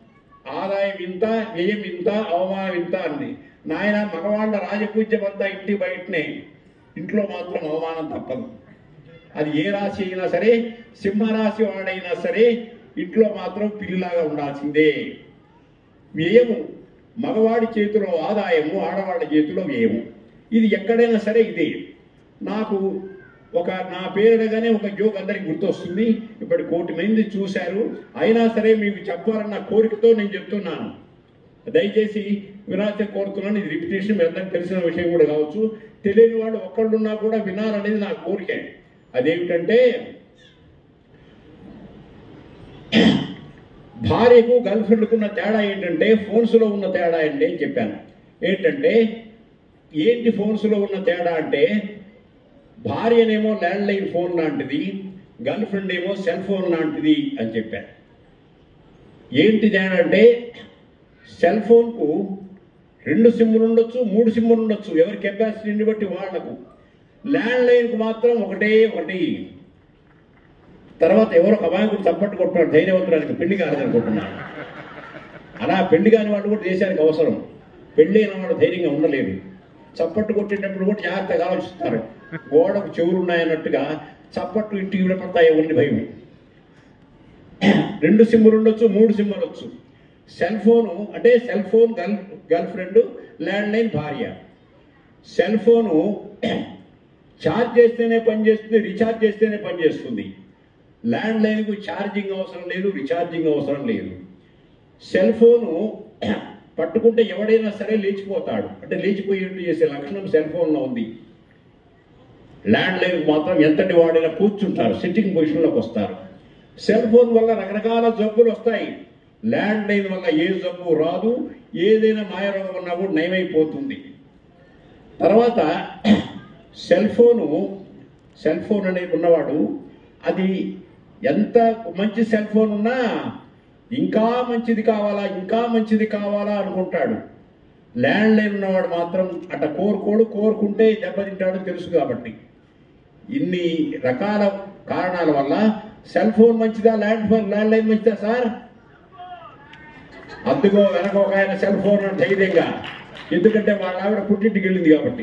ఆదాయం ఇంత వ్యయం ఇంత అవమానం ఇంత అంది నాయన మగవాళ్ళ రాజపూజ్యం అంతా ఇంటి బయటనే ఇంట్లో మాత్రం అవమానం తప్పదు అది ఏ రాశి అయినా సరే సింహరాశి వాడైనా సరే ఇంట్లో మాత్రం పిల్లిలాగా ఉండాల్సిందే వ్యయము మగవాడి చేతిలో ఆదాయము ఆడవాళ్ళ చేతిలో వ్యయము ఇది ఎక్కడైనా సరే ఇదే నాకు ఒక నా పేరుగానే ఒక జోక్ అందరికి గుర్తొస్తుంది ఇప్పుడు కోటి మంది చూశారు అయినా సరే మీకు చెప్పాలన్న కోరికతో నేను చెప్తున్నాను దయచేసి వినాలని కోరుతున్నాను ఇది రిపిటేషన్ మీ అందరికి తెలిసిన విషయం కూడా కావచ్చు తెలియని వాళ్ళు ఒక్కళ్ళున్నా కూడా వినాలనేది నా కోరిక అదేమిటంటే భార్యకు గర్ల్ ఫ్రెండ్కు ఉన్న తేడా ఏంటంటే ఫోన్స్లో ఉన్న తేడా ఏంటి అని చెప్పాను ఏంటంటే ఏంటి ఫోన్స్లో ఉన్న తేడా అంటే భార్యనేమో ల్యాండ్ లైన్ ఫోన్ లాంటిది గర్ల్ ఫ్రెండ్ ఏమో సెల్ ఫోన్ లాంటిది అని చెప్పాను ఏంటి తేడా అంటే సెల్ ఫోన్కు రెండు సిమ్ములు ఉండొచ్చు మూడు సిమ్ములు ఉండొచ్చు ఎవరి కెపాసిటీని బట్టి వాళ్లకు ల్యాండ్ లైన్కు మాత్రం ఒకటే ఒకటి తర్వాత ఎవరో ఒక అమాయకుడు తప్పట్టు కొట్టాడు ధైర్యవంతురానికి పెళ్లి కాలేదనుకుంటున్నాను అలా పెళ్లి కాని వాళ్ళు కూడా దేశానికి అవసరం పెళ్లి అయిన వాళ్ళు ధైర్యంగా ఉండలేదు చప్పట్టు కొట్టేటప్పుడు కూడా జాగ్రత్తగా ఆలోచిస్తారు గోడకు చెవులు ఉన్నాయన్నట్టుగా చప్పట్టు ఇంటికి విడపడతాయి ఎవరిని భయం రెండు సిమ్ములు ఉండొచ్చు మూడు సిమ్ములు వచ్చు సెల్ ఫోను అంటే cell phone girl girlfriend landline భార్య సెల్ ఫోను ఛార్జ్ చేస్తేనే పనిచేస్తుంది రీఛార్జ్ చేస్తేనే పనిచేస్తుంది ల్యాండ్ లైన్కు ఛార్జింగ్ అవసరం లేదు రీఛార్జింగ్ అవసరం లేదు సెల్ ఫోను పట్టుకుంటే ఎవడైనా సరే లేచిపోతాడు అంటే లేచిపోయేట్టు చేసే లక్షణం సెల్ ఫోన్లో ఉంది ల్యాండ్ లైన్ మాత్రం ఎంతటి వాడైనా కూర్చుంటారు సిట్టింగ్ పొజిషన్లోకి వస్తారు సెల్ ఫోన్ వల్ల రకరకాల జబ్బులు వస్తాయి ల్యాండ్ లైన్ వల్ల ఏ జబ్బు రాదు ఏదైనా మాయరోగం ఉన్నా కూడా నయమైపోతుంది తర్వాత సెల్ ఫోను సెల్ ఫోన్ అనేది ఉన్నవాడు అది ఎంత మంచి సెల్ ఫోన్ ఉన్నా ఇంకా మంచిది కావాలా ఇంకా మంచిది కావాలా అనుకుంటాడు ల్యాండ్ లైన్ ఉన్నవాడు మాత్రం అట్ట కోరుకోడు కోరుకుంటే దెబ్బతింటాడు తెలుసు కాబట్టి ఇన్ని రకాల కారణాల వల్ల సెల్ ఫోన్ మంచిదా ల్యాండ్ ఫోన్ ల్యాండ్ లైన్ మంచిదా సార్ అందుకో వెనక ఒక ఆయన సెల్ ఫోన్ అని ధైర్యంగా ఎందుకంటే వాళ్ళ ఆవిడ పుట్టింటికి వెళ్ళింది కాబట్టి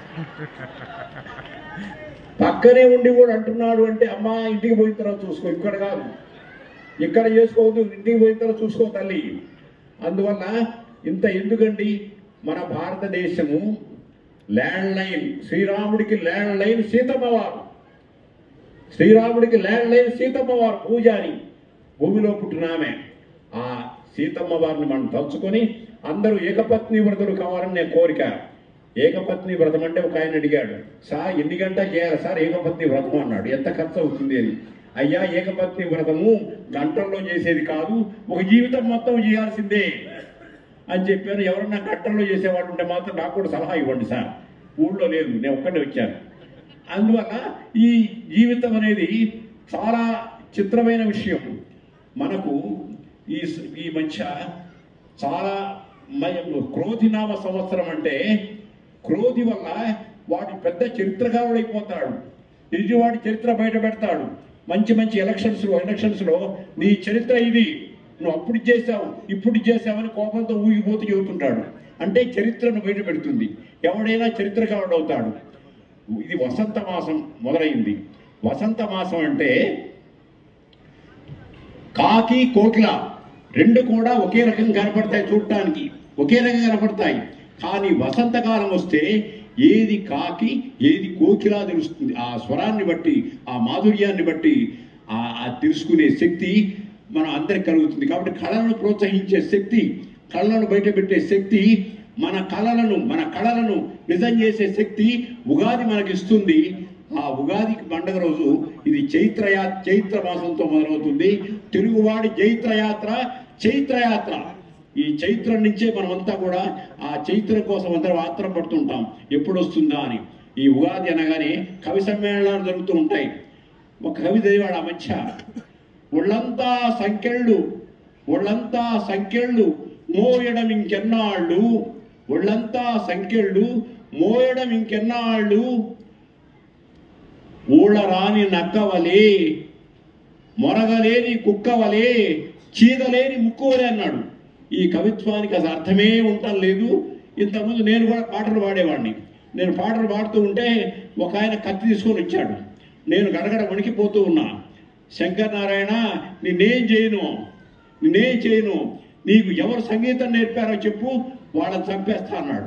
పక్కనే ఉండి కూడా అంటున్నాడు అంటే అమ్మా ఇంటికి పోయిన తర్వాత చూసుకో ఇక్కడ కాదు ఇక్కడ చేసుకోవద్దు ఇంటికి పోయిన తర్వాత చూసుకో తల్లి అందువల్ల ఇంత ఎందుకండి మన భారతదేశము ల్యాండ్ లైన్ శ్రీరాముడికి ల్యాండ్ లైన్ సీతమ్మ వారు శ్రీరాముడికి ల్యాండ్ లైన్ సీతమ్మ వారు పూజారి భూమిలో పుట్టిన ఆమె ఆ సీతమ్మ వారిని మనం తలుచుకొని అందరూ ఏకపత్ని వ్రతులు కావాలని నేను కోరిక ఏకపత్ని వ్రతం అంటే ఒక ఆయన అడిగాడు సార్ ఎన్ని గంటలు చేయాలి సార్ ఏకపత్ని వ్రతం అన్నాడు ఎంత ఖర్చు అవుతుంది అని అయ్యా ఏకపత్ని వ్రతము గంటల్లో చేసేది కాదు ఒక జీవితం మొత్తం చేయాల్సిందే అని చెప్పాను ఎవరన్నా గంటల్లో చేసేవాడు ఉంటే మాత్రం నాకు కూడా సలహా ఇవ్వండి సార్ ఊళ్ళో లేదు నేను ఒక్కడే వచ్చాను అందువల్ల ఈ జీవితం అనేది చాలా చిత్రమైన విషయం మనకు ఈ ఈ మధ్య చాలా మ- క్రోధినామ సంవత్సరం అంటే క్రోధి వల్ల వాడి పెద్ద చరిత్రకారుడైపోతాడు ఎదుటివాడి చరిత్ర బయట పెడతాడు మంచి మంచి ఎలక్షన్స్లో ఎలక్షన్స్లో నీ చరిత్ర ఇది నువ్వు అప్పుడు చేసావు ఇప్పుడు చేసావని కోపంతో ఊగిపోతూ చెబుతుంటాడు అంటే చరిత్రను బయట పెడుతుంది ఎవడైనా చరిత్రకారుడు అవుతాడు ఇది వసంత మాసం మొదలైంది వసంత మాసం అంటే కాకి కోట్ల రెండు కూడా ఒకే రకంగా కనపడతాయి చూడటానికి ఒకే రకంగా కనపడతాయి కానీ వసంతకాలం వస్తే ఏది కాకి ఏది కోకిలా తెలుస్తుంది ఆ స్వరాన్ని బట్టి ఆ మాధుర్యాన్ని బట్టి ఆ ఆ తెలుసుకునే శక్తి మనం అందరికి కలుగుతుంది కాబట్టి కళలను ప్రోత్సహించే శక్తి కళలను బయటపెట్టే శక్తి మన కళలను మన కళలను నిజం చేసే శక్తి ఉగాది మనకి ఇస్తుంది ఆ ఉగాదికి పండుగ రోజు ఇది చైత్రయా చైత్ర మాసంతో మొదలవుతుంది తెలుగువాడి చైత్రయాత్ర చైత్రయాత్ర ఈ చైత్రం నుంచే మనమంతా కూడా ఆ చైత్రం కోసం అందరం ఆత్రం పడుతుంటాం ఎప్పుడు వస్తుందా అని ఈ ఉగాది అనగానే కవి సమ్మేళనాలు జరుగుతూ ఉంటాయి ఒక కవి చదివాడు ఆ మధ్య ఒళ్ళంతా సంఖ్యళ్ళు ఒళ్ళంతా సంఖ్యళ్ళు మోయడం ఇంకెన్నాళ్ళు ఒళ్ళంతా సంఖ్యళ్ళు మోయడం ఇంకెన్నాళ్ళు ఊళ్ళరాని నక్కవలే మొరగలేని కుక్కవలే చీదలేని ముక్కువలే అన్నాడు ఈ కవిత్వానికి అసలు అర్థమే ఉండటం లేదు ఇంతకుముందు నేను కూడా పాటలు పాడేవాడిని నేను పాటలు పాడుతూ ఉంటే ఒక ఆయన కత్తి తీసుకొని వచ్చాడు నేను గడగడ వణికిపోతూ ఉన్నా శంకర్ నారాయణ నిన్నేం చేయను నిన్నేం చేయను నీకు ఎవరు సంగీతం నేర్పారో చెప్పు వాళ్ళని చంపేస్తా అన్నాడు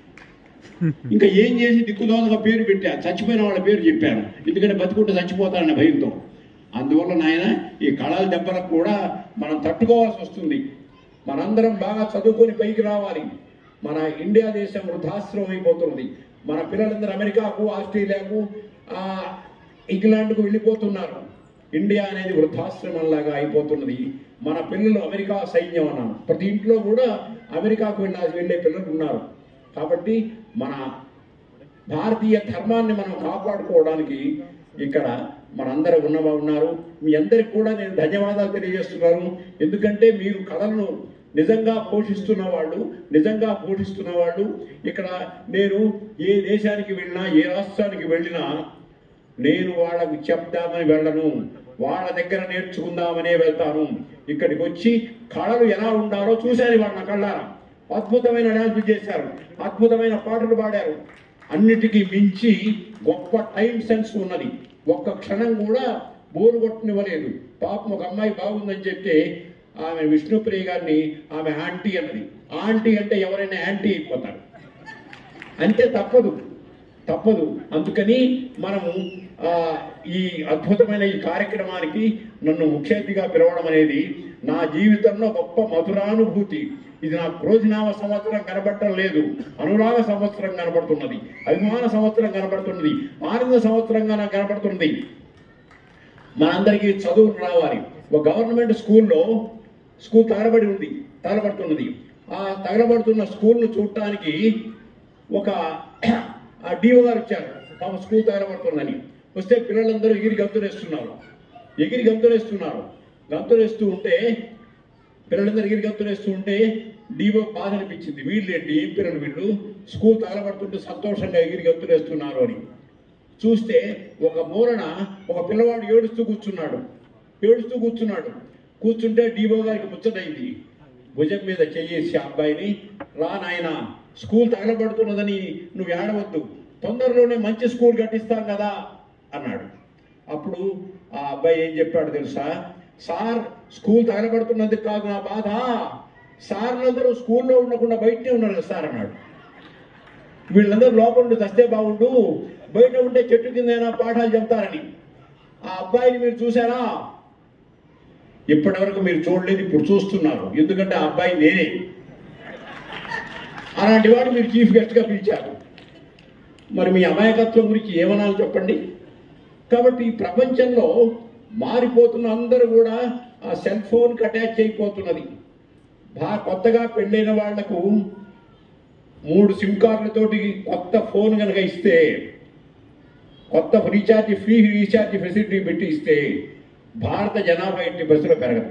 ఇంకా ఏం చేసి దిక్కుదోదగా పేరు పెట్టా చచ్చిపోయిన వాళ్ళ పేరు చెప్పాను ఎందుకంటే బతుకుంటే చచ్చిపోతానన్న భయంతో అందువల్ల నాయన ఈ కళల దెబ్బలకు కూడా మనం తట్టుకోవాల్సి వస్తుంది మనందరం బాగా చదువుకొని పైకి రావాలి మన ఇండియా దేశం వృద్ధాశ్రమం అయిపోతున్నది మన పిల్లలందరూ అమెరికాకు ఆస్ట్రేలియాకు ఆ, ఇంగ్లాండ్కు వెళ్ళిపోతున్నారు ఇండియా అనేది వృద్ధాశ్రమంలాగా అయిపోతున్నది మన పిల్లలు అమెరికా సైన్యం అన్నాను ప్రతి ఇంట్లో కూడా అమెరికాకు వెళ్ళాల్సి వెళ్ళే పిల్లలు ఉన్నారు కాబట్టి మన భారతీయ ధర్మాన్ని మనం కాపాడుకోవడానికి ఇక్కడ మనందరూ ఉన్నవా ఉన్నారు మీ అందరికి కూడా నేను ధన్యవాదాలు తెలియజేస్తున్నాను ఎందుకంటే మీరు కళలను నిజంగా పోషిస్తున్న వాళ్ళు నిజంగా పోషిస్తున్న వాళ్ళు ఇక్కడ నేను ఏ దేశానికి వెళ్ళినా ఏ రాష్ట్రానికి వెళ్ళినా నేను వాళ్ళకు చెప్దామని వెళ్ళను వాళ్ళ దగ్గర నేర్చుకుందామనే వెళ్తాను ఇక్కడికి వచ్చి కళలు ఎలా ఉండాలో చూశాను వాళ్ళ కళ్ళారా అద్భుతమైన డాన్స్ చేశారు అద్భుతమైన పాటలు పాడారు అన్నిటికీ మించి గొప్ప టైం సెన్స్ ఉన్నది ఒక్క క్షణం కూడా బోరు కొట్టనివ్వలేదు పాపం ఒక అమ్మాయి బాగుందని చెప్తే ఆమె విష్ణుప్రియ గారిని ఆమె ఆంటీ అన్నది ఆంటీ అంటే ఎవరైనా యాంటీ అయిపోతారు అంతే తప్పదు తప్పదు అందుకని మనము ఆ, ఈ అద్భుతమైన ఈ కార్యక్రమానికి నన్ను ముఖ్య అతిథిగా పిలవడం అనేది నా జీవితంలో గొప్ప మధురానుభూతి ఇది నాకు క్రోధినామ సంవత్సరం కనబడటం లేదు అనురాగ సంవత్సరం కనబడుతున్నది అభిమాన సంవత్సరం కనబడుతున్నది ఆనంద సంవత్సరంగా నాకు కనబడుతున్నది మనందరికీ చదువులు రావాలి ఒక గవర్నమెంట్ స్కూల్లో స్కూల్ తగలబడి ఉంది తగలబడుతున్నది ఆ తగలబడుతున్న స్కూల్ను చూడటానికి ఒక ఆ డిఓ గారు వచ్చారు పాప స్కూల్ తగలబడుతుందని వస్తే పిల్లలందరూ ఎగిరి గంతులేస్తున్నారు ఎగిరి గంతులేస్తున్నారు గంతులేస్తూ ఉంటే పిల్లలందరూ ఎగిరి గంతులేస్తూ ఉంటే డిఓ బాధ అనిపించింది వీళ్ళు ఏంటి ఏం పిల్లలు వీళ్ళు స్కూల్ తగలబడుతుంటే సంతోషంగా ఎగిరి గంతులేస్తున్నారు అని చూస్తే ఒక మూలన ఒక పిల్లవాడు ఏడుస్తూ కూర్చున్నాడు ఏడుస్తూ కూర్చున్నాడు కూర్చుంటే డీబో గారికి ముచ్చటైంది భుజం మీద చెయ్యేసి ఆ అబ్బాయిని రా నాయన స్కూల్ తగలబడుతున్నదని నువ్వు ఏడవద్దు తొందరలోనే మంచి స్కూల్ కట్టిస్తాం కదా అన్నాడు అప్పుడు ఆ అబ్బాయి ఏం చెప్పాడు తెలుసా సార్ స్కూల్ తగలబడుతున్నది కాదు నా బాధ సార్లందరూ స్కూల్లో ఉండకుండా బయటనే ఉన్నారు కదా సార్ అన్నాడు వీళ్ళందరూ లోపల ఉండి చస్తే బాగుండు బయట ఉంటే చెట్టు కింద పాఠాలు చెప్తారని ఆ అబ్బాయిని మీరు చూసారా ఇప్పటి వరకు మీరు చూడలేదు ఇప్పుడు చూస్తున్నారు ఎందుకంటే ఆ అబ్బాయి నేనే అలాంటి వాడు మీరు చీఫ్ గెస్ట్గా పిలిచారు మరి మీ అమాయకత్వం గురించి ఏమనాలి చెప్పండి కాబట్టి ఈ ప్రపంచంలో మారిపోతున్న అందరూ కూడా ఆ సెల్ ఫోన్కి అటాచ్ అయిపోతున్నది బా కొత్తగా పెళ్ళైన వాళ్లకు మూడు సిమ్ కార్డులతోటి కొత్త ఫోన్ కనుక ఇస్తే కొత్త రీఛార్జ్ ఫ్రీ రీఛార్జ్ ఫెసిలిటీ పెట్టి ఇస్తే భారత జనాభా ఎట్టి బస్సులో పెరగదు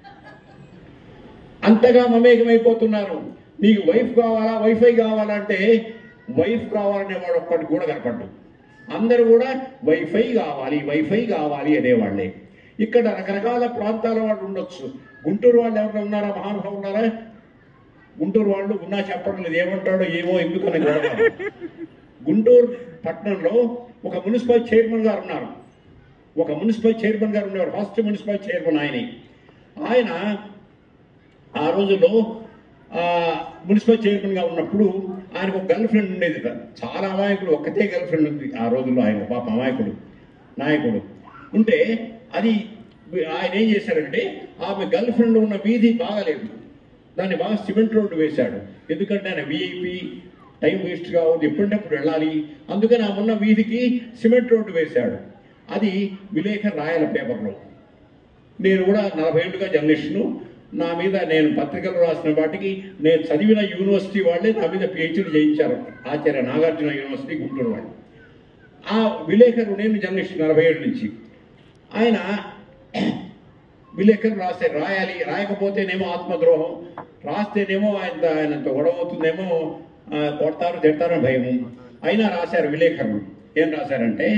అంతగా మమేకమైపోతున్నారు నీకు వైఫ్ కావాలా వైఫై కావాలంటే వైఫ్ కావాలనే వాడు ఒక్కటి కూడా కనపడ్డు అందరూ కూడా వైఫై కావాలి వైఫై కావాలి అనేవాళ్ళే ఇక్కడ రకరకాల ప్రాంతాల వాళ్ళు ఉండొచ్చు గుంటూరు వాళ్ళు ఎవరైనా ఉన్నారా మహానుభావులు ఉన్నారా గుంటూరు వాళ్ళు ఉన్నా చెప్పడం లేదు ఏమంటాడో ఏమో ఎందుకని గొడవ గుంటూరు పట్టణంలో ఒక మున్సిపల్ చైర్మన్ గారు ఉన్నారు ఒక మున్సిపల్ చైర్మన్ గారు ఉండేవారు ఫస్ట్ మున్సిపల్ చైర్మన్ ఆయన ఆయన ఆ రోజుల్లో ఆ, మున్సిపల్ చైర్మన్ గా ఉన్నప్పుడు ఆయనకు ఒక గర్ల్ ఫ్రెండ్ ఉండేది చాలా అమాయకుడు ఒక్కతే గర్ల్ ఫ్రెండ్ ఉంది ఆ రోజుల్లో ఆయన పాప అమాయకుడు నాయకుడు ఉంటే అది ఆయన ఏం చేశాడంటే ఆమె గర్ల్ ఫ్రెండ్ ఉన్న వీధి బాగాలేదు దాన్ని బాగా సిమెంట్ రోడ్డు వేశాడు ఎందుకంటే ఆయన విఐపి టైం వేస్ట్ కావద్దు ఎప్పుడప్పుడు వెళ్ళాలి అందుకని ఆ ఉన్న వీధికి సిమెంట్ రోడ్డు వేశాడు అది విలేకర్ రాయాల పేపర్లో నేను కూడా నలభై ఏళ్ళుగా జర్నలిస్టును నా మీద నేను పత్రికలు రాసిన వాటికి నేను చదివిన యూనివర్సిటీ వాళ్ళే నా మీద పిహెచ్డీ చేయించారు ఆచార్య నాగార్జున యూనివర్సిటీ గుంటూరు వాళ్ళు ఆ విలేకరు నేను జర్నలిస్ట్ నలభై ఏళ్ళ నుంచి ఆయన విలేకరు రాస్తే రాయాలి రాయకపోతేనేమో ఆత్మద్రోహం రాస్తేనేమో ఆయన ఆయనంత గొడవ అవుతుందేమో ఆ, కొడతారు తిడతారని భయము అయినా రాశారు విలేకరులు ఏం రాశారంటే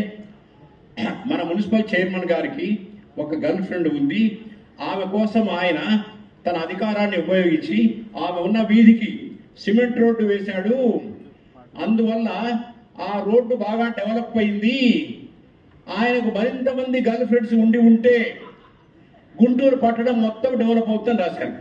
మన మున్సిపల్ చైర్మన్ గారికి ఒక గర్ల్ ఫ్రెండ్ ఉంది ఆమె కోసం ఆయన తన అధికారాన్ని ఉపయోగించి ఆమె ఉన్న వీధికి సిమెంట్ రోడ్డు వేశాడు అందువల్ల ఆ రోడ్డు బాగా డెవలప్ అయింది ఆయనకు మరింత మంది గర్ల్ ఫ్రెండ్స్ ఉండి ఉంటే గుంటూరు పట్టణం మొత్తం డెవలప్ అవుతుందని రాశాను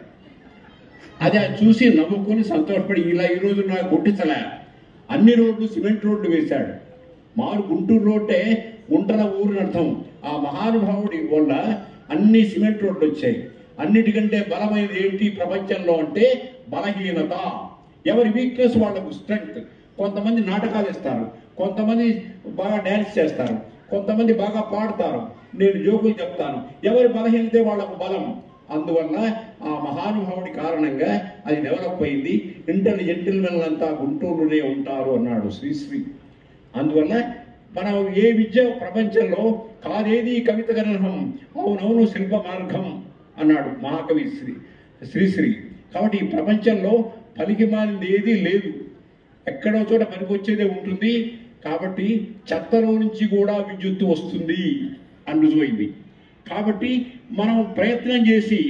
అది ఆయన చూసి నవ్వుకొని సంతోషపడి ఇలా ఈ రోజు నాకు గుర్తించలే అన్ని రోడ్లు సిమెంట్ రోడ్లు వేశాడు మారు గుంటూరు రోడ్డే గుంటల ఊరు అర్థం ఆ మహానుభావుడి వల్ల అన్ని సిమెంట్ రోడ్లు వచ్చాయి అన్నిటికంటే బలమైనది ఏంటి ప్రపంచంలో అంటే బలహీనత ఎవరి వీక్నెస్ వాళ్ళకు స్ట్రెంగ్త్ కొంతమంది నాటకాలు ఇస్తారు కొంతమంది బాగా డ్యాన్స్ చేస్తారు కొంతమంది బాగా పాడతారు నేను జోకులు చెప్తాను ఎవరి బలహీనతే వాళ్ళకు బలం అందువల్ల ఆ మహానుభావుడి కారణంగా అది డెవలప్ అయింది ఇంటర్ జెంటిల్మెన్ అంతా గుంటూరులోనే ఉంటారు అన్నాడు శ్రీశ్రీ అందువల్ల మనం ఏ విద్య ప్రపంచంలో కాదేది కవిత గణనం అవునవును శిల్ప మార్గం అన్నాడు మహాకవి శ్రీ శ్రీశ్రీ కాబట్టి ఈ ప్రపంచంలో పలికి మాలింది ఏదీ లేదు ఎక్కడో చోట పనికొచ్చేదే ఉంటుంది కాబట్టి చెత్తలో నుంచి కూడా విద్యుత్తు వస్తుంది అని రుజువైంది కాబట్టి మనం ప్రయత్నం చేసి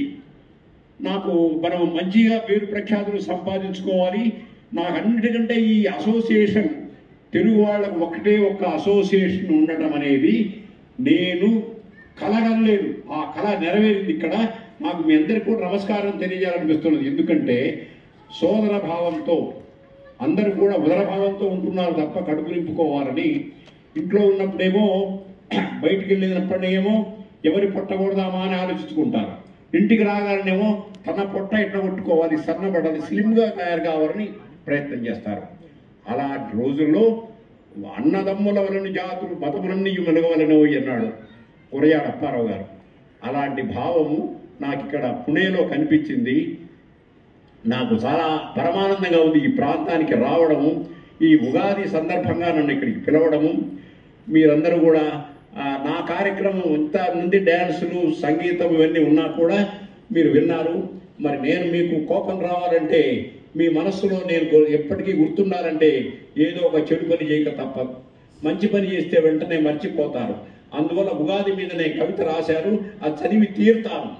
నాకు మనం మంచిగా పేరు ప్రఖ్యాతులు సంపాదించుకోవాలి నాకు అన్నిటికంటే ఈ అసోసియేషన్ తెలుగు వాళ్ళకు ఒకటే ఒక అసోసియేషన్ ఉండటం అనేది నేను కలగలేదు ఆ కళ నెరవేరింది ఇక్కడ నాకు మీ అందరికీ కూడా నమస్కారం తెలియజేయాలనిపిస్తున్నది ఎందుకంటే సోదర భావంతో అందరూ కూడా ఉదర భావంతో ఉంటున్నారు తప్ప కడుపు నింపుకోవాలని ఇంట్లో ఉన్నప్పుడేమో బయటికి వెళ్ళినప్పుడేమో ఎవరి పొట్టకూడదామా అని ఆలోచించుకుంటారు ఇంటికి రాగానేమో తన పొట్ట ఎట్లా కొట్టుకోవాలి సన్నబడాలి స్లిమ్గా తయారు కావాలని ప్రయత్నం చేస్తారు అలాంటి రోజుల్లో అన్నదమ్ముల వలన జాతులు మతములన్నీ మెలగవలను అన్నాడు కురయాడ అప్పారావు గారు అలాంటి భావము నాకు ఇక్కడ పుణేలో కనిపించింది నాకు చాలా పరమానందంగా ఉంది ఈ ప్రాంతానికి రావడము ఈ ఉగాది సందర్భంగా నన్ను ఇక్కడికి పిలవడము మీరందరూ కూడా ఆ, నా కార్యక్రమం ఇంత నుండి డ్యాన్సులు సంగీతం ఇవన్నీ ఉన్నా కూడా మీరు విన్నారు మరి నేను మీకు కోపం రావాలంటే మీ మనస్సులో నేను గు- ఎప్పటికీ గుర్తుండాలంటే ఏదో ఒక చెడు పని చేయక తప్పదు మంచి పని చేస్తే వెంటనే మర్చిపోతారు అందువల్ల ఉగాది మీద నేను కవిత రాశారు అది చదివి తీరుతాను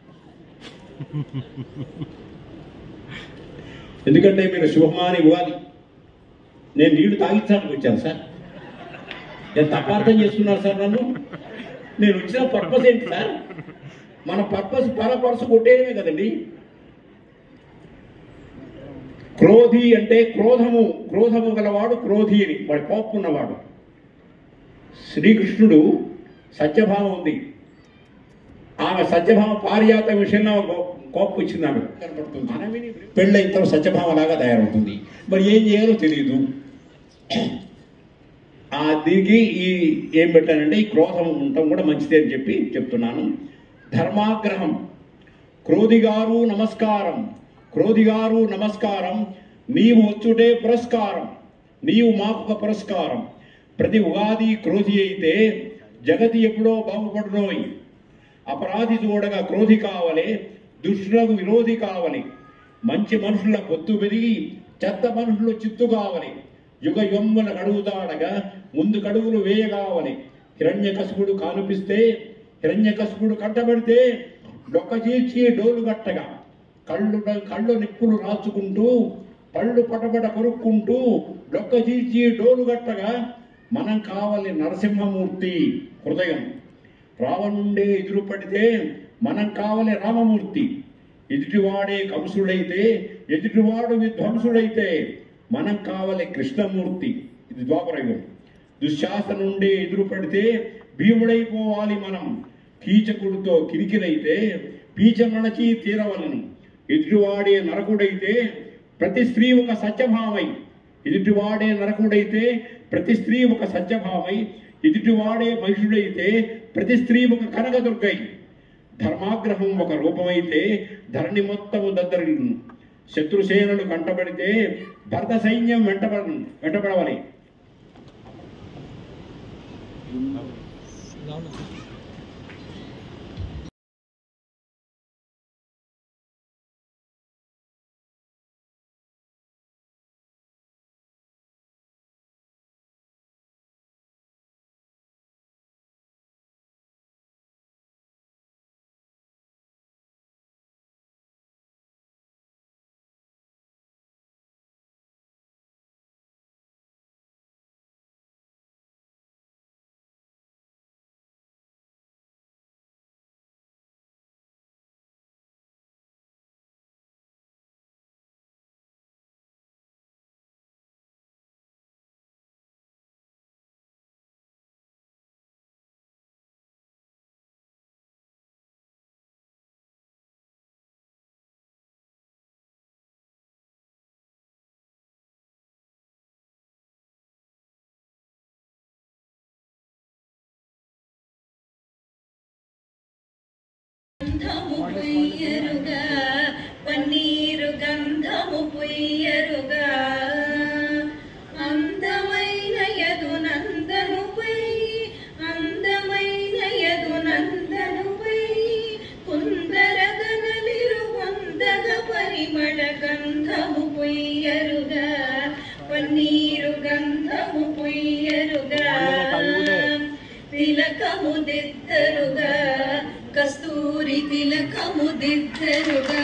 ఎందుకంటే మీరు శుభమాని ఉగాది నేను నీళ్లు తాగించడానికి వచ్చాను సార్ నేను తపార్థం చేస్తున్నారు సార్ నన్ను నేను వచ్చిన పర్పస్ ఏంటి సార్ మన పర్పస్ పరపరసు కొట్టేయడమే కదండి క్రోధి అంటే క్రోధము క్రోధము గలవాడు క్రోధి అని వాడి కోపం ఉన్నవాడు శ్రీకృష్ణుడు సత్యభావం ఉంది ఆమె సత్యభామ పారిజాత విషయంలో కో- కోపం వచ్చింది ఆమె కనపడుతుంది అనవిని పెళ్ళైన తర్వాత సత్యభామ లాగా తయారవుతుంది మరి ఏం చేయాలో తెలియదు ఆ దీనికి ఈ ఏం పెట్టానంటే ఈ క్రోధం ఉండటం కూడా మంచిదే అని చెప్పి చెప్తున్నాను ధర్మాగ్రహం క్రోధిగారు నమస్కారం క్రోధిగారు నమస్కారం నీవు వచ్చుటే పురస్కారం నీవు మాకు ఒక పురస్కారం ప్రతి ఉగాది క్రోధి అయితే జగతి ఎప్పుడో బాగుపడునోయ్ అపరాధి చూడగా క్రోధి కావలే దుష్టులకు విరోధి కావాలి మంచి మనుషుల పొత్తు పెరిగి చెత్త మనుషులు చిత్తు కావాలి యుగ యొమ్మల కడుగుతాడగా ముందు కడుగులు వేయగావలి హిరణ్యకశిపుడు కానుపిస్తే హిరణ్యకశిపుడు కట్టబడితే డొక్క చీల్చి డోలు కట్టగా కళ్ళు కళ్ళు నిప్పులు రాచుకుంటూ పళ్ళు పటపట కొరుక్కుంటూ డొక్క చీల్చి డోలు కట్టగా మనం కావాలి నరసింహమూర్తి హృదయం రావణుండే ఎదురు పడితే మనం కావాలి రామమూర్తి ఎదుటివాడే కంసుడైతే ఎదుటివాడు విధ్వంసుడైతే మనం కావాలి కృష్ణమూర్తి ఇది ద్వాపరయుగం దుశ్శాసనుండే ఎదురు పడితే భీముడైపోవాలి మనం కీచకుడితో కిరికిరైతే పీచమణచి తీరవలను ఎదుటివాడే నరకుడైతే ప్రతి స్త్రీ ఒక సత్యభామై ఎదుటివాడే నరకుడైతే ప్రతి స్త్రీ ఒక సత్యభామై ఎదుటివాడే మనుషుడైతే ప్రతి స్త్రీ ఒక కనకదుర్గై ధర్మాగ్రహం ఒక రూపమైతే ధరణి మొత్తము దద్దరిల్లును శత్రుసేనలు కంటబడితే భరత సైన్యం వెంటబడ వెంటబడవాలి పొయ్యరుగా పన్నీరు గంధము పొయ్యరుగా అందమైన యదునందనుపై అందమైన యదునందనుపై కుందరగనలిరు వందగ పరిమళ గంధము పొయ్యరుగా పన్నీరు గంధము పొయ్యరుగా తిలకము దిద్దరుగా కస్తూరి తిలకము దిద్దరుగా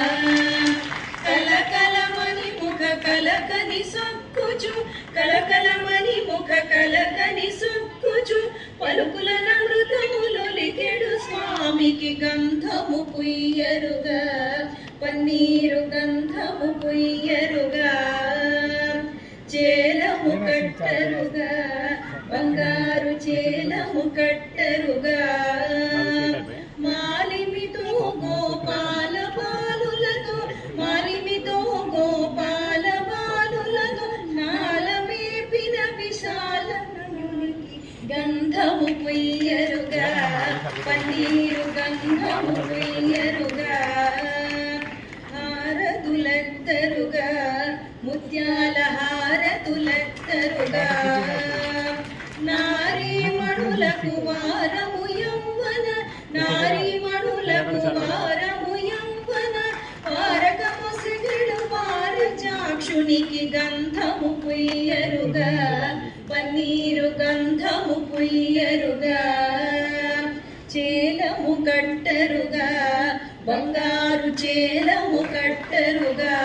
కలకలమని ముఖ కలకని సొక్కుచు కలకలమని ముఖ కలకని సొక్కుచు పలుకుల నమృతములు లికెడు స్వామికి గంధము పుయ్యరుగా పన్నీరు గంధము పుయ్యరుగా చేలము కట్టరుగా బంగారు చేలము కట్టరుగా మాలిమితో గోపాల బాలులతో మాలిమితో గోపాల బాలులతో నాలమేపిన విశాల గంధము పొయ్యరుగా పన్నీరు గంధము పొయ్యరుగా హారతులెత్తరుగా ముత్యాల హారతులెత్తరుగా నారీమణులకు వారము యౌవన నారీమణులకు వారము యౌవన వారకము సిగిడు వారచాక్షునికి గంధము పొయ్యరుగా పన్నీరు గంధము పొయ్యరుగా చేలము కట్టరుగా బంగారు చేలము కట్టరుగా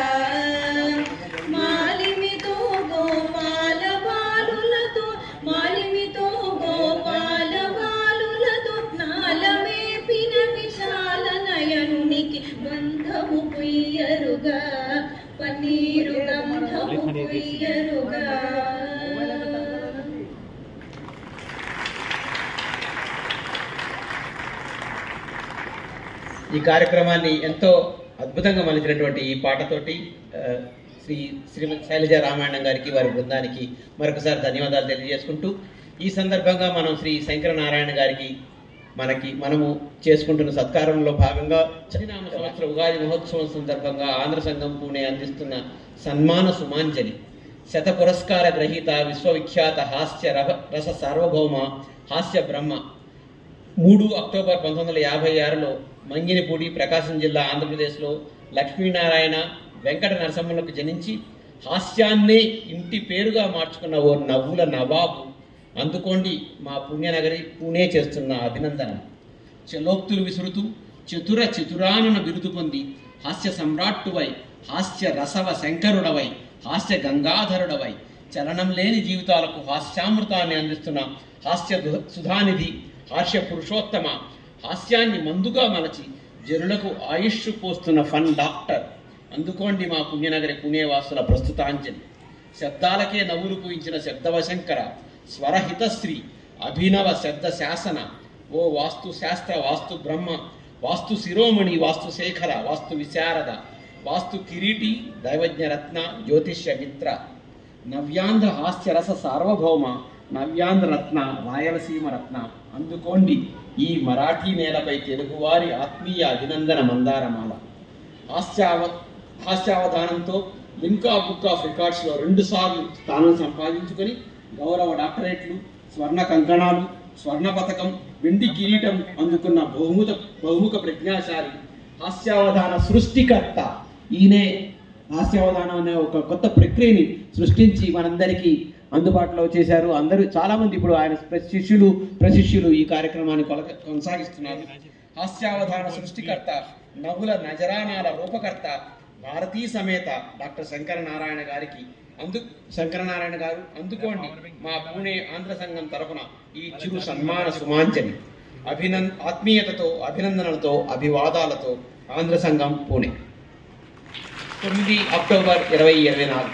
మాలిమితో గోపాల బాలులతో మాలిమితో గోపాల బాలులతో నాలమేపిన విశాల నయనునికి గంధము పొయ్యరుగా పన్నీరు గంధము పొయ్యరుగా ఈ కార్యక్రమాన్ని ఎంతో అద్భుతంగా మలిచినటువంటి ఈ పాటతోటి ఆ, శ్రీ శ్రీమతి శైలజ రామాయణం గారికి వారి బృందానికి మరొకసారి ధన్యవాదాలు తెలియజేసుకుంటూ ఈ సందర్భంగా మనం శ్రీ శంకర నారాయణ గారికి మనకి మనము చేసుకుంటున్న సత్కారంలో భాగంగా చరినామ సంవత్సర ఉగాది మహోత్సవం సందర్భంగా ఆంధ్ర సంఘం పూణే అందిస్తున్న సన్మాన సుమాంజలి శత పురస్కార గ్రహీత విశ్వవిఖ్యాత హాస్య రహ రస సార్వభౌమ హాస్య బ్రహ్మ మూడు అక్టోబర్ పంతొమ్మిది వందల యాభై ఆరులో మంగినపూడి ప్రకాశం జిల్లా ఆంధ్రప్రదేశ్లో లక్ష్మీనారాయణ వెంకట నరసింహలకు జనించి హాస్యాన్నే ఇంటి పేరుగా మార్చుకున్న ఓ నవ్వుల నవాబు అందుకోండి మా పుణ్యనగరి పూణే చేస్తున్న అభినందన చలోక్తులు విసురుతూ చతుర చతురానన బిరుదు పొంది హాస్య సమ్రాట్టువై హాస్య రసవ శంకరుడవై హాస్య గంగాధరుడవై చలనం లేని జీవితాలకు హాస్యామృతాన్ని అందిస్తున్న హాస్య దు- సుధానిధి హాస్య పురుషోత్తమ హాస్యాన్ని మందుగా మలచి జనులకు ఆయుష్ పోస్తున్న ఫన్ డాక్టర్ అందుకోండి మా పుణ్యనగరి పుణ్యవాసుల ప్రస్తుతాంజలి శబ్దాలకే నవ్వులు పూయించిన శబ్దవశంకర స్వరహితశ్రీ అభినవ శబ్ద శాసన ఓ వాస్తు శాస్త్ర వాస్తు బ్రహ్మ వాస్తు శిరోమణి వాస్తు శేఖర వాస్తు విశారద వాస్తు కిరీటి దైవజ్ఞ రత్న జ్యోతిష్య మిత్ర నవ్యాంధ్ర హాస్యరస సార్వభౌమ నవ్యాంధ్ర రత్న రాయలసీమ రత్న అందుకోండి ఈ మరాఠీ నేలపై తెలుగువారి ఆత్మీయ అభినందన మందారమాల హాస్యావ హాస్యావధానంతో లింకా బుక్ ఆఫ్ రికార్డ్స్లో రెండుసార్లు స్థానం సంపాదించుకొని గౌరవ డాక్టరేట్లు స్వర్ణ కంకణాలు స్వర్ణ పథకం వెండి కిరీటం అందుకున్న బహుముఖ బహుముఖ ప్రజ్ఞాశాలి హాస్యావధాన సృష్టికర్త ఈయనే హాస్యావధానం అనే ఒక కొత్త ప్రక్రియని సృష్టించి మనందరికీ అందుబాటులో చేశారు అందరూ చాలా మంది ఇప్పుడు ఆయన ప్ర- శిష్యులు ప్రశిష్యులు ఈ కార్యక్రమాన్ని కొలక కొనసాగిస్తున్నారు హాస్యావధాన సృష్టికర్త నవ్వుల నజరానాల రూపకర్త భారతీ సమేత డాక్టర్ శంకర నారాయణ గారికి అందు శంకరనారాయణ గారు అందుకోండి మా పూణే ఆంధ్ర సంఘం తరపున ఈ చిరు సన్మాన సుమాంజలి అభినంద ఆత్మీయతతో అభినందనలతో అభివాదాలతో ఆంధ్ర సంఘం పూణే తొమ్మిది అక్టోబర్ ఇరవై ఇరవై నాలుగు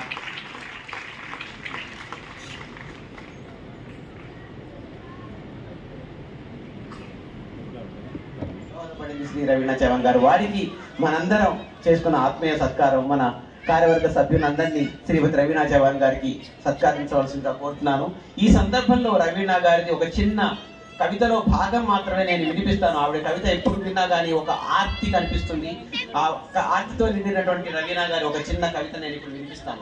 దోహదపడింది శ్రీ రవీణ చవన్ గారు వారికి మనందరం చేసుకున్న ఆత్మీయ సత్కారం మన కార్యవర్గ సభ్యులందరినీ శ్రీమతి రవీణ చవాన్ గారికి సత్కరించవలసిందిగా కోరుతున్నాను ఈ సందర్భంలో రవీణ గారిది ఒక చిన్న కవితలో భాగం మాత్రమే నేను వినిపిస్తాను ఆవిడ కవిత ఎప్పుడు విన్నా కానీ ఒక ఆర్తి కనిపిస్తుంది ఆ ఒక్క ఆర్తితో నిండినటువంటి రవీనా గారి ఒక చిన్న కవిత నేను ఇప్పుడు వినిపిస్తాను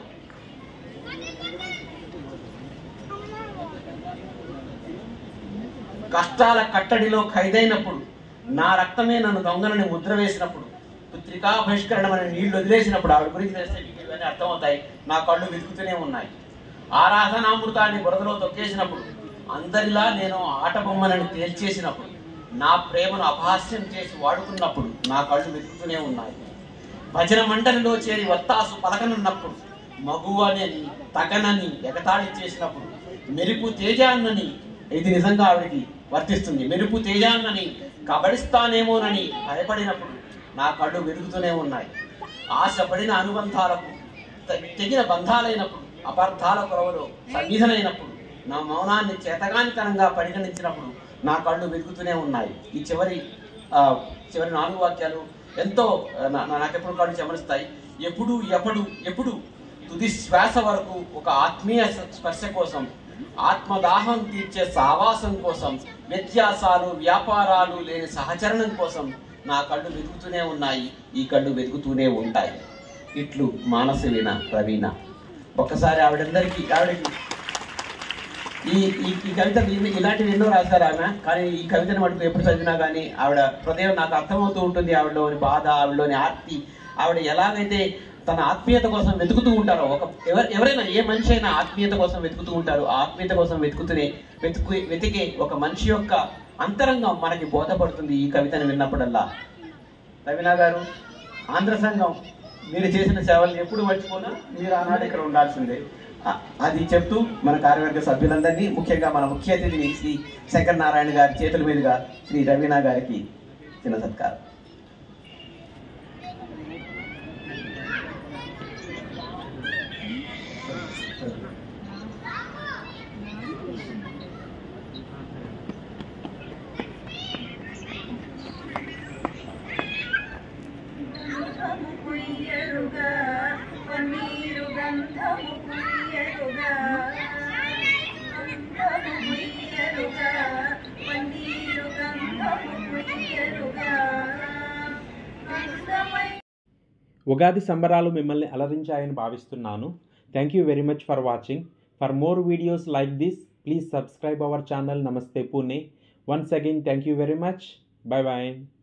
కష్టాల కట్టడిలో ఖైదైనప్పుడు నా రక్తమే నన్ను దొంగలని ముద్ర వేసినప్పుడు పుత్రికా బహిష్కరణమని నీళ్లు వదిలేసినప్పుడు ఆవిడ గురించి తెలిస్తే మీకు ఇవన్నీ అర్థమవుతాయి నా కళ్ళు వెతుకుతూనే ఉన్నాయి ఆరాధనామృతాన్ని బురదలో తొక్కేసినప్పుడు అందరిలా నేను ఆట బొమ్మలను తేల్చేసినప్పుడు నా ప్రేమను అపహాస్యం చేసి వాడుకున్నప్పుడు నా కళ్ళు వెతుకుతూనే ఉన్నాయి భజన మండలిలో చేరి వత్తాసు పలకనున్నప్పుడు మగువని తగనని ఎగతాళి చేసినప్పుడు మెరుపు తేజాన్నని ఇది నిజంగా ఆవిడకి వర్తిస్తుంది మెరుపు తేజాన్నని కబడిస్తానేమోనని భయపడినప్పుడు నా కళ్ళు వెలుగుతూనే ఉన్నాయి ఆశపడిన అనుబంధాలకు త- తెగిన బంధాలైనప్పుడు అపార్థాల కొరవలో సన్నిధనైనప్పుడు నా మౌనాన్ని చేతగానితనంగా పరిగణించినప్పుడు నా కళ్ళు వెలుగుతూనే ఉన్నాయి ఈ చివరి ఆ, చివరి నాలుగు వాక్యాలు ఎంతో ఆ, నా- నా- నాకెప్పుడు కళ్ళు చెమరుస్తాయి ఎప్పుడు ఎప్పుడు ఎప్పుడు తుది శ్వాస వరకు ఒక ఆత్మీయ స- స్పర్శ కోసం ఆత్మదాహం తీర్చే సావాసం కోసం వ్యత్యాసాలు వ్యాపారాలు లేని సహచరణం కోసం నా కళ్ళు వెతుకుతూనే ఉన్నాయి ఈ కళ్ళు వెతుకుతూనే ఉంటాయి ఇట్లు మానసవీణ రవీణ ఒక్కసారి ఆవిడందరికీ ఆవిడకి ఈ ఈ ఈ కవిత ఇన్ని- ఇలాంటివి ఎన్నో రాశారు ఆమె కానీ ఈ కవితను మటుకు ఎప్పుడు చదివినా కానీ ఆవిడ హృదయం నాకు అర్థమవుతూ ఉంటుంది ఆవిడలోని బాధ ఆవిడలోని ఆర్తి ఆవిడ ఎలాగైతే తన ఆత్మీయత కోసం వెతుకుతూ ఉంటారో ఒక ఎవరు ఎవరైనా ఏ మనిషి అయినా ఆత్మీయత కోసం వెతుకుతూ ఉంటారు ఆ ఆత్మీయత కోసం వెతుకుతూనే వెతుకు వెతికే ఒక మనిషి యొక్క అంతరంగం మనకి బోధపడుతుంది ఈ కవితను విన్నప్పుడల్లా రవీనా గారు ఆంధ్ర సంఘం మీరు చేసిన సేవలు ఎప్పుడు మర్చిపోనా మీరు ఆనాడు ఇక్కడ ఉండాల్సిందే అ- అది చెప్తూ మన కార్యవర్గ సభ్యులందరినీ ముఖ్యంగా మన ముఖ్య అతిథిని శ్రీ శంకర్ నారాయణ గారి చేతుల మీదుగా శ్రీ రవీనా గారికి చిన్న సత్కారం గంధము పుయ్యరుగా పన్నీరు గంధము పుయ్యరుగా గంధము పుయ్యరుగా పన్నీరు గంధము పుయ్యరుగా గంధమై ఉగాది సంబరాలు మిమ్మల్ని అలరించాయని భావిస్తున్నాను thank you very much for watching for more videos like this please subscribe our channel నమస్తే Pune once again thank you very much bye bye